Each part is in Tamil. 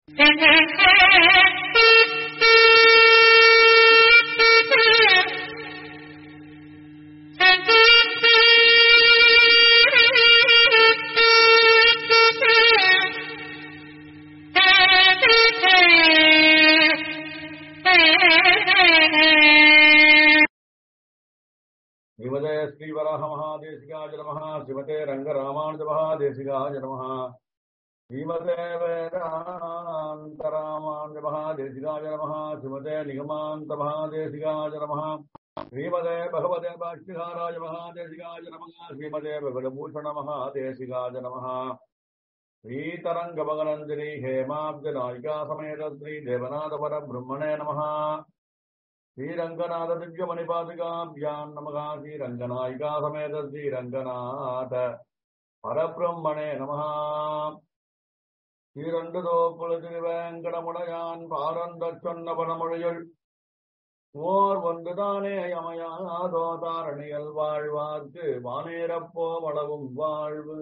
ஸ்ரீமதே ஸ்ரீவராக மகாதேசிகாய நமः ஸ்ரீமதே ரங்கராமானுஜ மகாதேசிகாய நமः ஸ்ரீமதே வேதாந்தராமானுஜ மகாதேசிகாய நமः ஸ்ரீமதே நிகமாந்த மகாதேசிகாய நமः ஸ்ரீமதே பகவதே பாஷ்யகாராய மகாதேசிகாய நமः ஸ்ரீமதே விபூஷண மகாதேசிகாய நமः ஸ்ரீதரங்கமகனந்திரி ஹேமாப்ஜநாயிகா சமேத ஸ்ரீ தேவநாதபர பிரம்மணே நமः ஸ்ரீரங்கநாத திவ்யமணிபாதுகாபியாம் நமகா ஸ்ரீரங்கநாயிகா சமேத ஸ்ரீரங்கநாத பரபிரம்மணே நமஹா ஸ்ரீரண்டு தோப்புல திருவேங்கடமுடையான் பாரந்த சொன்ன பணமொழியுள் ஓர் ஒன்றுதானே அமையாதோ தாரணியல் வாழ்வார்க்கு வானேரப்போ வளவும் வாழ்வு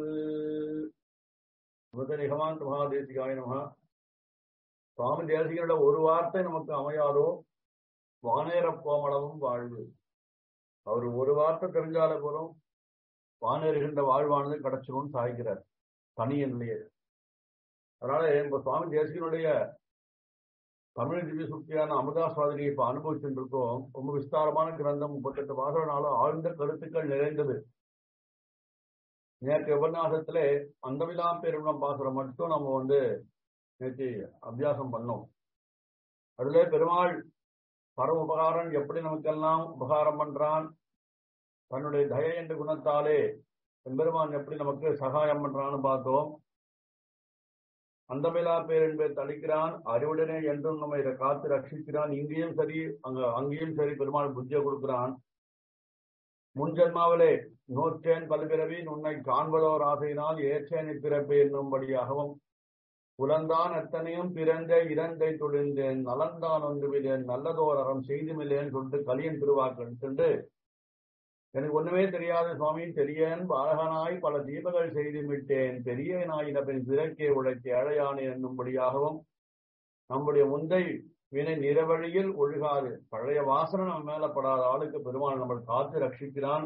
நிகமான் மகாதேசிகாய நமகா சுவாமி தேசிகரோட ஒரு வார்த்தை நமக்கு அமையாதோ வானேர கோமளவும் வாழ்வு அவர் ஒரு வார்த்தை தெரிஞ்சாலே போதும் வானேறுகின்ற வாழ்வானது கிடைச்சிரும்னு சாய்க்கிறார் தனியன்லயே அதனால இப்ப சுவாமி தேசிகனுடைய தமிழ் திவ்ய சுத்தியான அமுதாஸ்வாதினியை இப்ப அனுபவிச்சுட்டு இருக்கோம் ரொம்ப விஸ்தாரமான கிரந்தம் முப்பத்தெட்டு வாசனாலும் ஆழ்ந்த கருத்துக்கள் நிறைந்தது நேற்று உபன்யாசத்திலே அந்தவிலாம் பெருமணம் பாசுரம் மட்டும் நம்ம வந்து நேற்று அபியாசம் பண்ணோம் அதுல பெருமாள் பரம உபகாரம் எப்படி நமக்கெல்லாம் உபகாரம் பண்றான் தன்னுடைய தயை என்ற குணத்தாலே எம்பெருமான் எப்படி நமக்கு சகாயம் பண்றான்னு பார்த்தோம் அந்தமிலா பேர் என்பதை தளிக்கிறான் அறிவுடனே என்றும் நம்ம இதை காத்து ரட்சிக்கிறான் இங்கேயும் சரி அங்க அங்கேயும் சரி பெருமாள் புத்தியை கொடுக்கிறான் முன்ஜென்மாவிலே நோற்றேன் பல்பிறவி உன்னை காண்பதோர் ஆசையினால் ஏற்றேன் இப்பிறப்பு என்னும்படியாகவும் புலந்தான் எத்தனையும் பிறந்த இரண்டை தொழிந்தேன் நலந்தான் ஒன்றுவிலேன் நல்லதோர் அறம் செய்துமில்லேன்னு சொல்லிட்டு கலியன் திருவாக்கள் சென்று எனக்கு ஒண்ணுமே தெரியாது சுவாமி தெரியேன் பாலகனாய் பல தீபங்கள் செய்து விட்டேன் பெரிய நாயின பின் பிறக்கே உழைக்க ஏழையானே என்னும்படியாகவும் நம்முடைய முந்தை வினை நிறவழியில் ஒழுகாது பழைய வாசனை நம்ம மேலப்படாத ஆளுக்கு பெருமாள் நம்ம காத்து ரட்சிக்கிறான்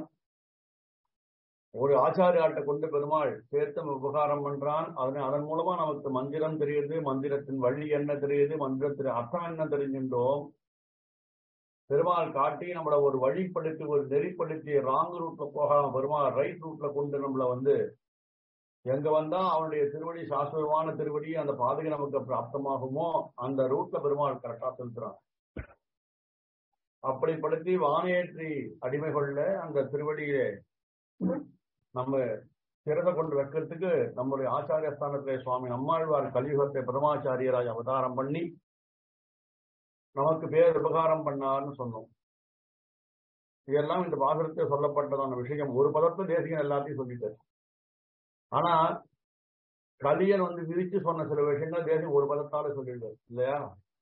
ஒரு ஆச்சாரியாட்ட கொண்டு பெருமாள் சேர்த்து உபகாரம் பண்றான் அதனை அதன் மூலமா நமக்கு மந்திரம் தெரியுது மந்திரத்தின் வழி என்ன தெரியுது மந்திரத்தின் அர்த்தம் என்ன தெரிஞ்சின்றோம் பெருமாள் காட்டி நம்மள ஒரு வழிப்படுத்தி ஒரு நெறிப்படுத்தி ராங் ரூட்ல போகாம பெருமாள் ரைட் ரூட்ல கொண்டு நம்மள வந்து எங்க வந்தா அவனுடைய திருவடி சாஸ்வதமான திருவடி அந்த பாதையை நமக்கு பிராப்தமாகுமோ அந்த ரூட்ல பெருமாள் கரெக்டா செலுத்துறான் அப்படிப்படுத்தி வானேற்றி அடிமைகள்ல அந்த திருவடியிலே நம்ம சிறத கொண்டு வைக்கிறதுக்கு நம்முடைய ஆச்சாரிய ஸ்தானத்திலே சுவாமி நம்மாழ்வார் கலியுகத்தை பிரமாச்சாரியராய் அவதாரம் பண்ணி நமக்கு பேர் உபகாரம் பண்ணார்னு சொன்னோம் இதெல்லாம் இந்த பாசுரத்தை சொல்லப்பட்டதான விஷயம் ஒரு பதத்தை தேசிகன் எல்லாத்தையும் சொல்லிட்டார் ஆனா கலியன் வந்து விரிச்சு சொன்ன சில விஷயங்கள் தேசியம் ஒரு பதத்தால சொல்லிடுவார் இல்லையா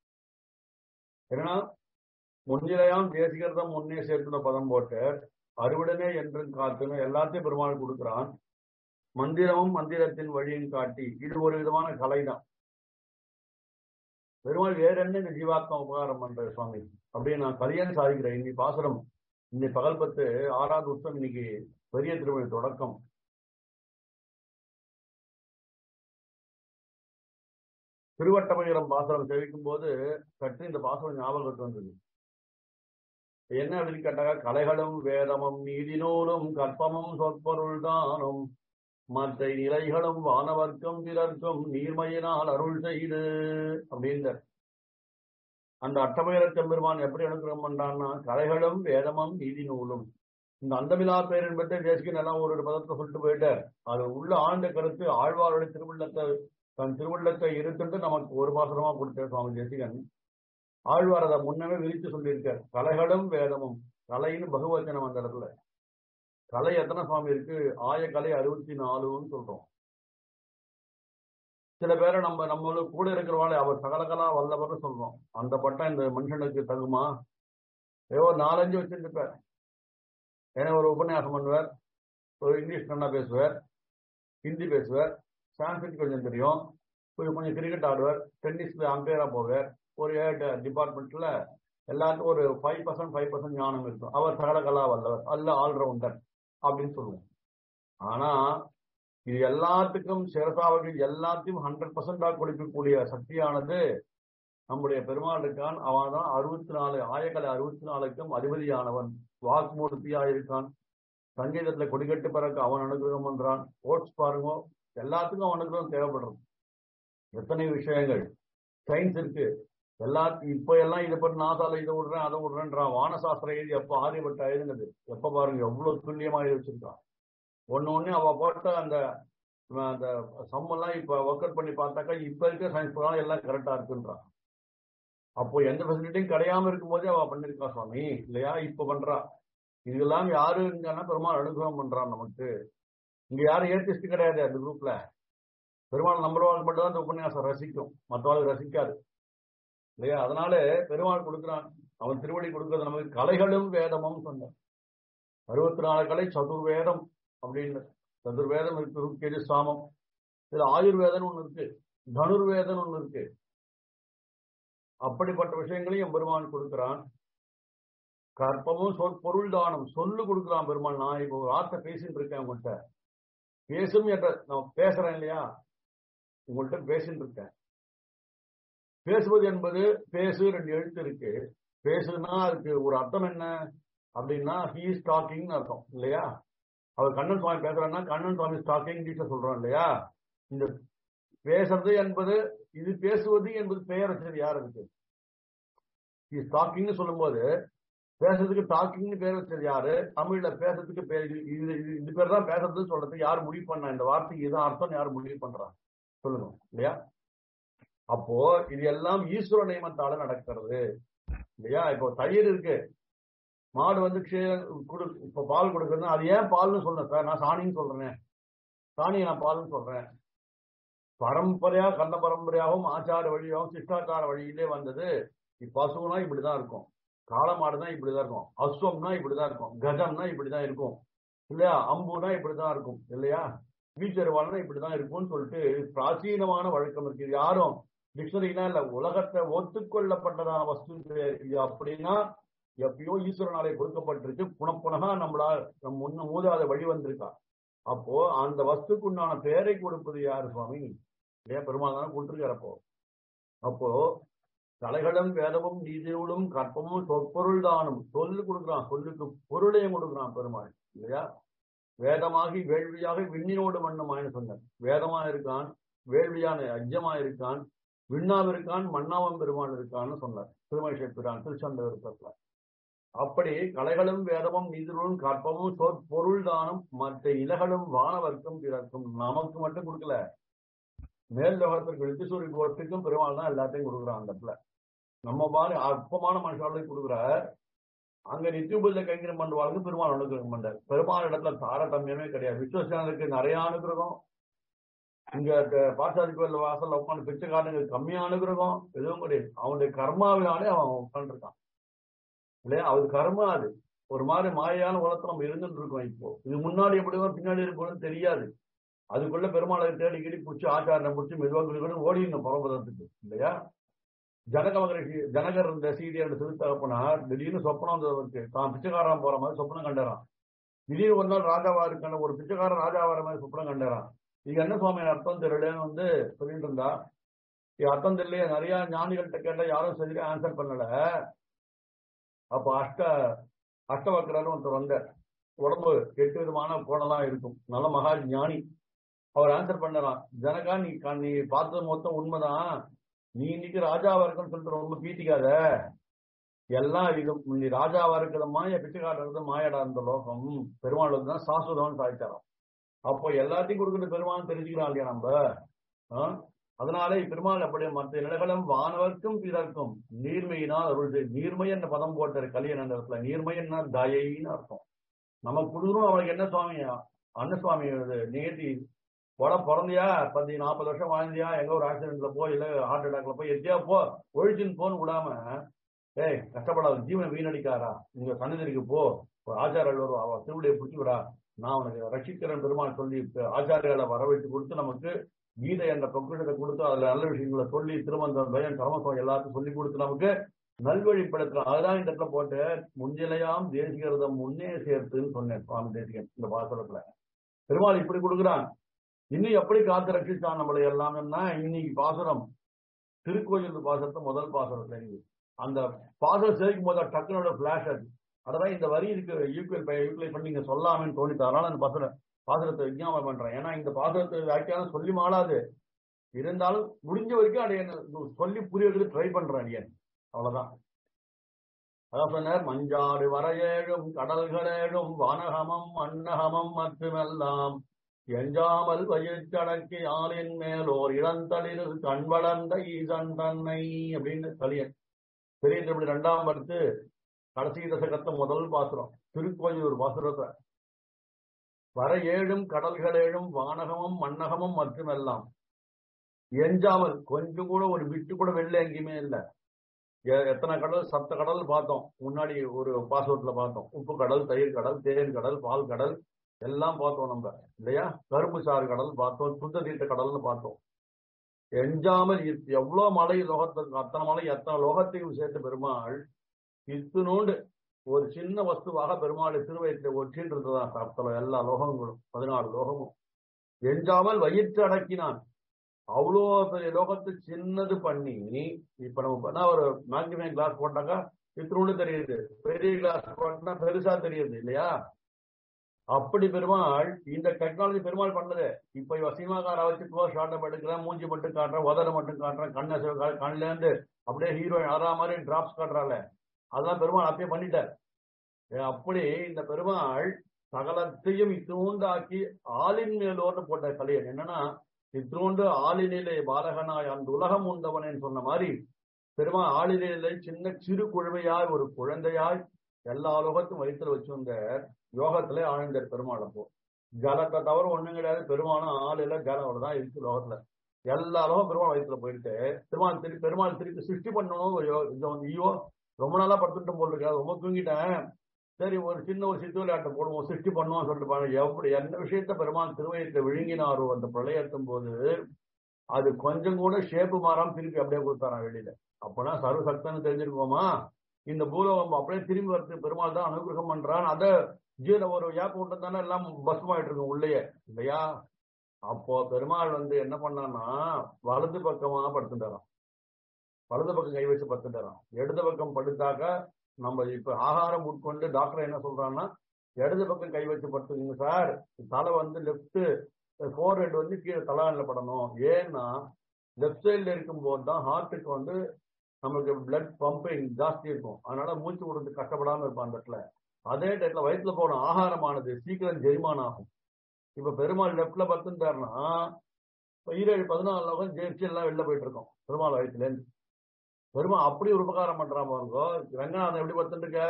ஏன்னா முன்னிலையாம் தேசிகர்தம் முன்னே சேர்த்துன பதம் போட்டு அறுவடனே என்றும் காத்துன்னு எல்லாத்தையும் பெருமாள் கொடுக்கிறான் மந்திரமும் மந்திரத்தின் வழியும் காட்டி இது ஒரு விதமான கலைதான் பெருமாள் வேற என்ன இந்த ஜீவாத்மா உபகாரம் பண்ற சுவாமி அப்படின்னு நான் கலியன் சாதிக்கிறேன் இன்னைக்கு பாசுரம் இன்னைக்கு பகல் பத்து ஆறாவது உற்சவம் இன்னைக்கு பெரிய திருமணி தொடக்கம் திருவட்டமங்கலம் பாசுரம் சேவிக்கும் போது சற்று இந்த பாசுரம் ஞாபகத்துக்கு வந்தது என்ன அப்படின்னு கேட்டாங்க கலைகளும் வேதமும் நீதி நூலும் கற்பமும் சொற்பொருள் தானும் மற்ற நிலைகளும் வானவர்க்கம் பிறர்க்கும் நீர்மையினால் அருள் செய்து அப்படின்ற அந்த அட்டமயிர செம்பெருமான் எப்படி அனுகிரகம் பண்றான்னா கலைகளும் வேதமும் நீதி நூலும் இந்த அந்தமிலா பேர் என்பதை தேசிகன் எல்லாம் ஒரு பதத்தை சொல்லிட்டு போயிட்டார் அது உள்ள ஆழ்ந்த கருத்து ஆழ்வாருடைய திருவுள்ளத்தை தன் திருவுள்ளத்தை இருந்துட்டு நமக்கு ஒரு பாசனமா கொடுத்தார் சுவாமி தேசிகன் ஆழ்வார் அதை முன்னமே விரித்து சொல்லியிருக்கார் கலைகளும் வேதமும் கலைன்னு பகுவச்சனம் அந்த இடத்துல கலை எத்தனை சுவாமி இருக்கு ஆய கலை அறுபத்தி நாலுன்னு சொல்றோம் சில பேரை நம்ம நம்மளுக்கு கூட இருக்கிறவாளே அவர் சகலகலா வல்லவர்னு சொல்றோம் அந்த பட்டம் இந்த மனுஷனுக்கு தகுமா ஏதோ நாலஞ்சு வச்சிருப்பார் ஏன்னா ஒரு உபன்யாசம் பண்ணுவார் ஒரு இங்கிலீஷ் நல்லா பேசுவார் ஹிந்தி பேசுவார் சான்ஸ்கிரிட் கொஞ்சம் தெரியும் கொஞ்சம் கொஞ்சம் கிரிக்கெட் ஆடுவார் டென்னிஸ்ல அம்பையரா போவார் ஒரு ஏழு டிபார்ட்மெண்ட்ல எல்லாத்துக்கும் ஒரு ஃபைவ் பர்சன்ட் ஃபைவ் பர்சன்ட் ஞானம் இருக்கும் அவர் சகல கலா வல்லவர் அல்ல ஆல்ரவுண்டர் அப்படின்னு சொல்லுவோம் ஆனா இது எல்லாத்துக்கும் சிறசாவர்கள் எல்லாத்தையும் ஹண்ட்ரட் பர்சன்டா கொடுக்கக்கூடிய சக்தியானது நம்முடைய பெருமாள் இருக்கான் அவன் தான் அறுபத்தி நாலு ஆயக்கலை அறுபத்தி நாலுக்கும் அதிபதியானவன் வாக்மூர்த்தியா இருக்கான் சங்கீதத்துல கொடிக்கட்டு பிறகு அவன் அனுகிரகம் பண்றான் ஓட்ஸ் பாருங்க எல்லாத்துக்கும் அவன் அனுகிரகம் தேவைப்படுறது எத்தனை விஷயங்கள் சயின்ஸ் இருக்கு எல்லா இப்ப எல்லாம் இதை பற்றி நாசால இதை விடுறேன் அதை விடுறேன்றான் வானசாஸ்திர எழுதி எப்ப ஆரியப்பட்ட எழுதுனது எப்ப பாருங்க எவ்வளவு துல்லியமா எழுதி வச்சிருக்கான் ஒண்ணு ஒண்ணு அவ போட்ட அந்த அந்த சம்மெல்லாம் இப்ப ஒர்க் அவுட் பண்ணி பார்த்தாக்கா இப்ப இருக்க சயின்ஸ் பிரகாரம் எல்லாம் கரெக்டா இருக்குன்றான் அப்போ எந்த ஃபெசிலிட்டியும் கிடையாம இருக்கும் போதே அவ பண்ணிருக்கா சுவாமி இல்லையா இப்ப பண்றா இதெல்லாம் யாரு இங்கன்னா பெருமாள் அனுகிரகம் பண்றான் நமக்கு இங்க யாரும் ஏத்திஸ்ட் கிடையாது அந்த குரூப்ல பெருமாள் நம்புறவாளுக்கு மட்டும் தான் இந்த உபன்யாசம் ரசிக்கும் மற்றவாளுக்கு ரசிக்காது இல்லையா அதனால பெருமாள் கொடுக்குறான் அவன் திருவடி கொடுக்கறது நமக்கு கலைகளும் வேதமும் சொன்னான் அறுபத்தி நாலு கலை சதுர்வேதம் அப்படின்னு சதுர்வேதம் இருக்கு ருக்கெது சாமம் இதுல ஆயுர்வேதம் ஒண்ணு இருக்கு தனுர்வேதம் ஒண்ணு இருக்கு அப்படிப்பட்ட விஷயங்களையும் பெருமான் கொடுக்கிறான் கற்பமும் சொல் பொருள் தானம் சொல்லு கொடுக்குறான் பெருமாள் நான் இப்போ ஒரு வார்த்தை பேசிட்டு இருக்கேன் உங்கள்கிட்ட பேசும் என்ற நான் பேசுறேன் இல்லையா உங்கள்கிட்ட பேசிட்டு இருக்கேன் பேசுவது என்பது பேசு ரெண்டு எழுத்து இருக்கு பேசுனா அதுக்கு ஒரு அர்த்தம் என்ன அப்படின்னா ஹீஸ் டாக்கிங் அர்த்தம் இல்லையா அவர் கண்ணன் சுவாமி பேசுறாருன்னா கண்ணன் சுவாமி டாக்கிங் டீச்சர் சொல்றோம் இல்லையா இந்த பேசுறது என்பது இது பேசுவது என்பது பெயர் வச்சது யார் இருக்கு ஹீஸ் டாக்கிங்னு சொல்லும்போது பேசுறதுக்கு டாக்கிங்னு பேர் வச்சது யாரு தமிழ்ல பேசுறதுக்கு பேர் இது இது இது பேர் தான் பேசுறதுன்னு சொல்றதுக்கு யார் முடிவு பண்ணா இந்த வார்த்தைக்கு இதான் அர்த்தம் யார் முடிவு பண்றா சொல்லுங்க இல்லையா அப்போ இது எல்லாம் ஈஸ்வர நியமத்தால நடக்கிறது இல்லையா இப்போ தயிர் இருக்கு மாடு வந்து குடு இப்ப பால் கொடுக்குறது அது ஏன் பால்னு சொல்றேன் சார் நான் சாணின்னு சொல்றேன் சாணியை நான் பால்னு சொல்றேன் பரம்பரையா கந்த பரம்பரையாகவும் ஆச்சார வழியாகவும் சிஷ்டாச்சார வழியிலே வந்தது பசுனா இப்படிதான் இருக்கும் காளமாடுனா இப்படிதான் இருக்கும் அஸ்வம்னா இப்படிதான் இருக்கும் கஜம்னா இப்படிதான் இருக்கும் இல்லையா அம்புனா இப்படிதான் இருக்கும் இல்லையா வீச்சருவாள்னா இப்படிதான் இருக்கும்னு சொல்லிட்டு பிராச்சீனமான வழக்கம் இருக்கு இது யாரும் டிக்ஷனரினா இல்ல உலகத்தை ஒத்துக்கொள்ளப்பட்டதான வஸ்து இது அப்படின்னா எப்பயோ ஈஸ்வரனாலே கொடுக்கப்பட்டிருக்கு புனப்புனகா நம்மளால் நம் முன்ன மூதாத வழி வந்திருக்கா அப்போ அந்த வஸ்துக்கு உண்டான பெயரை கொடுப்பது யாரு சுவாமி இல்லையா பெருமாள் தானே கொடுத்துருக்காரப்போ அப்போ கலைகளும் வேதமும் நீதிநூலும் கற்பமும் சொற்பொருள் தானும் சொல்லு கொடுக்குறான் சொல்லுக்கு பொருளையும் கொடுக்குறான் பெருமாள் இல்லையா வேதமாகி வேள்வியாக விண்ணினோடு மண்ணுமாயின்னு சொன்னார் வேதமா இருக்கான் வேள்வியான அஜ்யமா இருக்கான் விண்ணாம் இருக்கான் மண்ணாவம் பெருமான் இருக்கான்னு சொன்னார் திருமேஷப்பிரான் திருச்சந்த விருப்பத்துல அப்படி கலைகளும் வேதமும் நீதிநூலும் கற்பமும் சொற்பொருள் தானும் மற்ற இலகளும் வானவர்க்கும் பிறக்கும் நமக்கு மட்டும் கொடுக்கல மேல் லோகத்திற்கு எழுத்துசூரி கோஷ்டிக்கும் பெருமாள் தான் எல்லாத்தையும் கொடுக்குறான் அந்த இடத்துல நம்ம பாரு அற்பமான மனுஷாலையும் கொடுக்குறார் அங்க நித்தியபுல்ல கைங்கரம் பண்ணுவாளுக்கு பெருமாள் அனுகிரகம் பண்றார் பெருமாள் இடத்துல தாரதமியமே கிடையாது விஸ்வசேனருக்கு நிறைய அனுகிரகம் இங்க பாசாதி கோயில் வாசல்ல உட்காந்து பிச்சைக்காரனுக்கு கம்மியா அனுகிரகம் எதுவும் கிடையாது அவனுடைய கர்மாவினாலே அவன் உட்காந்துருக்கான் இல்லையா அது கர்மா அது ஒரு மாதிரி மாயான உலகத்துல நம்ம இருந்துட்டு இருக்கோம் இப்போ இது முன்னாடி எப்படி பின்னாடி இருக்கணும்னு தெரியாது அதுக்குள்ள பெருமாளை தேடி கிடி பிடிச்சி ஆச்சாரனை பிடிச்சி மெதுவாக ஓடிடணும் பரம்பதத்துக்கு இல்லையா ஜனக மகரிஷி ஜனகர் இருந்த சீதையோட திருத்தகப்பனார் திடீர்னு சொப்பனம் வந்தவருக்கு தான் பிச்சைக்காரன் போற மாதிரி சொப்பனம் கண்டாரான் திடீர்னு ஒரு நாள் ராஜாவா இருக்கான ஒரு பிச்சைக்காரன் ராஜாவார மாதிரி சொப்பனம் கண்டாரான் இது என்ன சுவாமி அர்த்தம் தெரியலன்னு வந்து சொல்லிட்டு இருந்தா இது அர்த்தம் தெரியலையே நிறைய ஞானிகள்கிட்ட கேட்டா யாரும் சரியா ஆன்சர் பண்ணல அப்ப அஷ்ட அஷ்டவக்கரன்னு ஒருத்தர் வந்த உடம்பு எட்டு விதமான கோணலாம் இருக்கும் நல்ல மகா ஞானி அவர் ஆன்சர் பண்ணலாம் ஜனகா நீ நீ பார்த்தது மொத்தம் உண்மைதான் நீ இன்னைக்கு ராஜாவா இருக்குன்னு சொல்லிட்டு ரொம்ப பீத்திக்காத எல்லாம் இது நீ ராஜாவா இருக்கிறது மாய பிச்சைக்காட்டுறது மாயடா இந்த லோகம் பெருமாள் தான் சாஸ்வதம்னு சாய்ச்சாராம் அப்போ எல்லாத்தையும் கொடுக்குறது பெருமாள் தெரிஞ்சுக்கிறான் இல்லையா நம்ம அதனால பெருமாள் அப்படி மற்ற நிலைகளும் வானவர்க்கும் பிறர்க்கும் நீர்மையினால் அருள் நீர்மை என்ற பதம் போட்டாரு கல்யாண இடத்துல நீர்மைன்னா தயைன்னு அர்த்தம் நம்ம கொடுக்குறோம் அவனுக்கு என்ன சுவாமி அண்ணன் சுவாமி நேத்தி உட பிறந்தியா பத்தி நாற்பது வருஷம் வாழ்ந்தியா எங்க ஒரு ஆக்சிடென்ட்ல போ இல்ல ஹார்ட் அட்டாக்ல போய் எத்தியா போ ஒழிச்சுன்னு போன்னு விடாம ஏய் கஷ்டப்படாத ஜீவனை வீணடிக்காரா நீங்க சன்னதிக்கு போ ஒரு ஆச்சாரியர்கள் வரும் அவ திருவிடையை பிடிச்சி விடா நான் உனக்கு ரட்சிக்கிறேன் பெருமாள் சொல்லி ஆச்சாரியால வர வச்சு கொடுத்து நமக்கு கீதை என்ற பொக்கிஷத்தை கொடுத்து அதுல நல்ல விஷயங்களை சொல்லி திருமந்தம் பயம் கர்மசம் எல்லாத்தையும் சொல்லி கொடுத்து நமக்கு நல்வழிப்படுத்துறோம் அதுதான் இந்த இடத்துல போட்டு முன்னிலையாம் தேசிகரதம் முன்னே சேர்த்துன்னு சொன்னேன் சுவாமி தேசிகன் இந்த பாசுரத்துல பெருமாள் இப்படி கொடுக்குறான் இன்னும் எப்படி காத்து ரட்சிச்சான் நம்மளை எல்லாம்னா இன்னைக்கு பாசுரம் திருக்கோயில் பாசுரத்தை முதல் பாசுரத்துல இருக்கு அந்த பாசுரம் சேர்க்கும் போது டக்குனோட பிளாஷ் அது அதான் இந்த வரி இருக்கு யூபிஎல் யூபிஎல் பண்ணி நீங்க சொல்லாமன்னு தோணிட்டு அதனால அந்த பாசுரம் பாசுரத்தை விஞ்ஞாபனம் பண்றேன் ஏன்னா இந்த பாசுரத்தை வியாக்கியானம் சொல்லி மாளாது இருந்தாலும் முடிஞ்ச வரைக்கும் அதை சொல்லி புரிய வைக்கிறது ட்ரை பண்றேன் அடியன் அவ்வளவுதான் அதான் சொன்னார் மஞ்சாடு வரையேழும் கடல்களேழும் வானகமம் அன்னகமம் மட்டுமெல்லாம் எஞ்சாமல் வயிற்றடக்கி ஆளின் மேலோர் இளந்தளிர் கண் வளர்ந்த ஈசன் தன்னை அப்படின்னு கலியன் பெரிய திருப்பதி ரெண்டாம் படுத்து கடைசி தசகத்தை முதல் பாசுரம் திருக்கோயிலூர் பாசுரத்தை வர ஏழும் கடல்களேழும் வானகமும் மன்னகமும் மட்டுமெல்லாம் எஞ்சாமல் கொஞ்சம் கூட ஒரு விட்டு கூட வெளில எங்கேயுமே இல்லை எத்தனை கடல் சப்த கடல் பார்த்தோம் முன்னாடி ஒரு பாஸ்வேர்ட்ல பார்த்தோம் உப்பு கடல் தயிர் கடல் தேன் கடல் பால் கடல் எல்லாம் பார்த்தோம் நம்ம இல்லையா கரும்பு சாறு கடல் பார்த்தோம் சுத்த தீர்த்த கடல்னு பார்த்தோம் எஞ்சாமல் எவ்வளவு மலை லோகத்துக்கு அத்தனை மலை எத்தனை லோகத்தையும் சேர்த்த பெருமாள் இத்தினோண்டு ஒரு சின்ன வஸ்துவாக பெருமாளை திருவயத்தை ஒற்றின்றதுதான் அத்தனை எல்லா லோகங்களும் பதினாலு லோகமும் எஞ்சாமல் வயிற்று அடக்கினான் அவ்வளோ பெரிய லோகத்தை சின்னது பண்ணி இப்ப நம்ம பண்ணா ஒரு மேக்னிஃபைங் கிளாஸ் போட்டாக்கா இத்தினோண்டு தெரியுது பெரிய கிளாஸ் போட்டா பெருசா தெரியுது இல்லையா அப்படி பெருமாள் இந்த டெக்னாலஜி பெருமாள் பண்ணது இப்ப இவ சினிமாக்கார வச்சு க்ளோஸ் ஷார்ட்டப் எடுக்கிறேன் மூஞ்சி மட்டும் காட்டுறேன் உதட மட்டும் காட்டுறேன் கண்ணை கண்ணுல இருந்து அப்படியே ஹீரோயின் அறா மாதிரி டிராப்ஸ் காட்டுறாள் அதெல்லாம் பெருமாள் அப்பயே பண்ணிட்டார் அப்படி இந்த பெருமாள் சகலத்தையும் இத்தூண்டாக்கி ஆளின் மேலோர்னு போட்ட கலையன் என்னன்னா இத்தூண்டு ஆளினிலே பாலகனாய் அந்த உலகம் உண்டவனேன்னு சொன்ன மாதிரி பெருமாள் ஆளினிலே சின்ன சிறு குழுமையாய் ஒரு குழந்தையாய் எல்லா உலகத்தையும் வயிற்றுல வச்சிருந்த யோகத்திலே ஆழ்ந்த பெருமாள் அப்போ ஜலத்தை தவிர ஒண்ணும் கிடையாது பெருமாளும் ஆள் இல்ல ஜலம் தான் இருக்கு லோகத்துல எல்லா லோகம் பெருமாள் வயிற்றுல போயிட்டு பெருமாள் திருப்பி பெருமாள் திருப்பி சிருஷ்டி பண்ணணும் ஐயோ ரொம்ப நாளா படுத்துட்டு போல் இருக்காது ரொம்ப தூங்கிட்டேன் சரி ஒரு சின்ன ஒரு சித்து விளையாட்டை போடுவோம் சிருஷ்டி பண்ணுவோம் சொல்லிட்டு பாருங்க எப்படி என்ன விஷயத்த பெருமாள் திருவயத்தை விழுங்கினாரோ அந்த பிரளயத்தும் போது அது கொஞ்சம் கூட ஷேப்பு மாறாம திருப்பி அப்படியே கொடுத்தாராம் வெளியில அப்பனா சர்வசக்தன்னு தெரிஞ்சிருக்கோமா இந்த பூலோகம் அப்படியே திரும்பி வரது பெருமாள் தான் அனுகிரகம் பண்றான் அத ஜீல ஒரு ஏப்ப விட்டு தானே எல்லாம் பஸ்மாயிட்டு இருக்கும் உள்ளேயே இல்லையா அப்போ பெருமாள் வந்து என்ன பண்ணான்னா வலது பக்கமா படுத்துட்டாராம் வலது பக்கம் கை வச்சு படுத்துட்டாராம் இடது பக்கம் படுத்தாக்க நம்ம இப்ப ஆகாரம் உட்கொண்டு டாக்டர் என்ன சொல்றான்னா இடது பக்கம் கை வச்சு படுத்துக்கீங்க சார் தலை வந்து லெப்ட் ஃபோர் ஹெட் வந்து கீழே தலானில் படணும் ஏன்னா லெஃப்ட் சைட்ல இருக்கும் போது தான் ஹார்ட்டுக்கு வந்து நமக்கு பிளட் பம்பிங் ஜாஸ்தி இருக்கும் அதனால மூச்சு விடுறது கஷ்டப்படாம இருப்பான் அந்த இடத்துல அதே டயத்துல வயிற்றுல போன ஆகாரமானது சீக்கிரம் ஜெரிமான் ஆகும் இப்ப பெருமாள் லெப்ட்ல பத்துட்டாருன்னா ஈரேழு பதினாலு லோகம் ஜெயிச்சு எல்லாம் வெளில போயிட்டு இருக்கோம் பெருமாள் வயிற்றுல இருந்து பெருமாள் அப்படி ஒரு உபகாரம் பண்றான் பாருங்க ரங்கநாதன் எப்படி பத்துட்டு இருக்க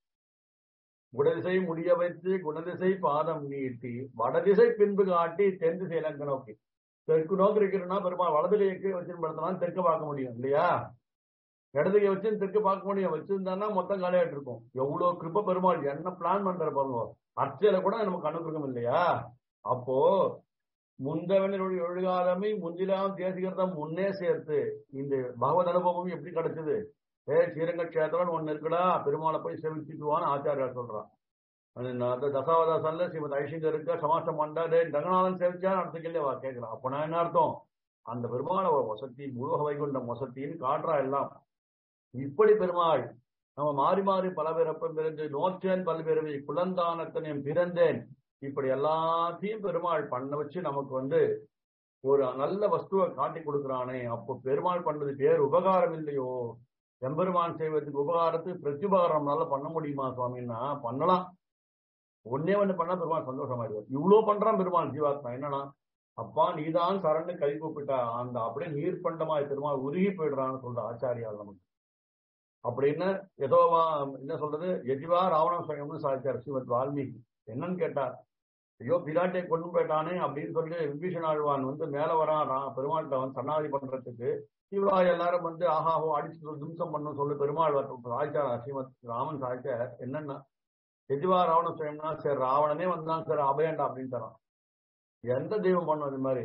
குடதிசை முடிய வைத்து குணதிசை பாதம் நீட்டி வடதிசை பின்பு காட்டி தென் திசை இலங்க நோக்கி தெற்கு நோக்கி இருக்கிறோம்னா பெருமாள் வலது கைக்கு வச்சு படுத்தினா தெற்க பார்க்க முடியும் இல்லையா இடது கை வச்சு தெற்கு பார்க்க முடியும் வச்சிருந்தான்னா மொத்தம் காலியாட்டு இருக்கும் எவ்வளவு கிருப்ப பெருமாள் என்ன பிளான் பண்ற பாருங்க அர்ச்சையில கூட நமக்கு அனுகிரகம் இல்லையா அப்போ முந்தவனுடைய ஒழுகாதமை முந்திலாம் தேசிகர்தான் முன்னே சேர்த்து இந்த பகவத் அனுபவம் எப்படி கிடைச்சது ஏ ஸ்ரீரங்க கஷேத்திரம் ஒண்ணு இருக்குடா பெருமாளை போய் செவிச்சுக்குவான்னு ஆச்சாரியார் சொல்றான் அந்த தசாவதாசன்ல ஸ்ரீமத் ஐஷங்கர் இருக்க சமாசம் பண்ணா டே ரங்கநாதன் சேவிச்சா அடுத்த கேள்வி அவ கேட்கிறான் அப்ப நான் என்ன அர்த்தம் அந்த பெருமாளை வசதி முருக வைகுண்டம் வசத்தின்னு காட்டுறா எல்லாம் இப்படி பெருமாள் நம்ம மாறி மாறி பல பிறப்பும் பிறந்து நோற்றேன் பல்வேறு குலந்தானத்தனையும் பிறந்தேன் இப்படி எல்லாத்தையும் பெருமாள் பண்ண வச்சு நமக்கு வந்து ஒரு நல்ல வஸ்துவை காட்டி கொடுக்குறானே அப்போ பெருமாள் பண்ணது பேர் உபகாரம் இல்லையோ எம்பெருமான் செய்வதற்கு உபகாரத்துக்கு பிரத்யுபகாரம்னால பண்ண முடியுமா சுவாமின்னா பண்ணலாம் ஒன்னே ஒண்ணு பண்ணா பெருமாள் சந்தோஷமாயிடுவார் இவ்வளவு பண்றான் பெருமாள் ஜீவாத்மா என்னன்னா அப்பா நீதான் சரண்டு கை கூப்பிட்டா அந்த அப்படியே நீர் பண்டமாய் பெருமாள் உருகி போயிடுறான்னு சொல்ற ஆச்சாரியால் நமக்கு அப்படின்னு ஏதோவா என்ன சொல்றது எஜிவா ராவண சுயம்னு சாதிச்சார் ஸ்ரீமத் வால்மீகி என்னன்னு கேட்டார் ஐயோ பிராட்டியை கொண்டு போயிட்டானே அப்படின்னு சொல்லி விபீஷன் ஆழ்வான் வந்து மேல வரான் பெருமாள்கிட்ட வந்து சன்னாதி பண்றதுக்கு இவ்வளோ எல்லாரும் வந்து ஆஹாஹோ அடிச்சு தும்சம் பண்ணும் சொல்லி பெருமாள் சாய்ச்சார் ஸ்ரீமத் ராமன் சாய்ச்சார் என்னன்னா எஜிவா ராவண சுயம்னா சரி ராவணனே வந்தான் சார் அபயண்டா அப்படின்னு தரான் எந்த தெய்வம் பண்ணும் இது மாதிரி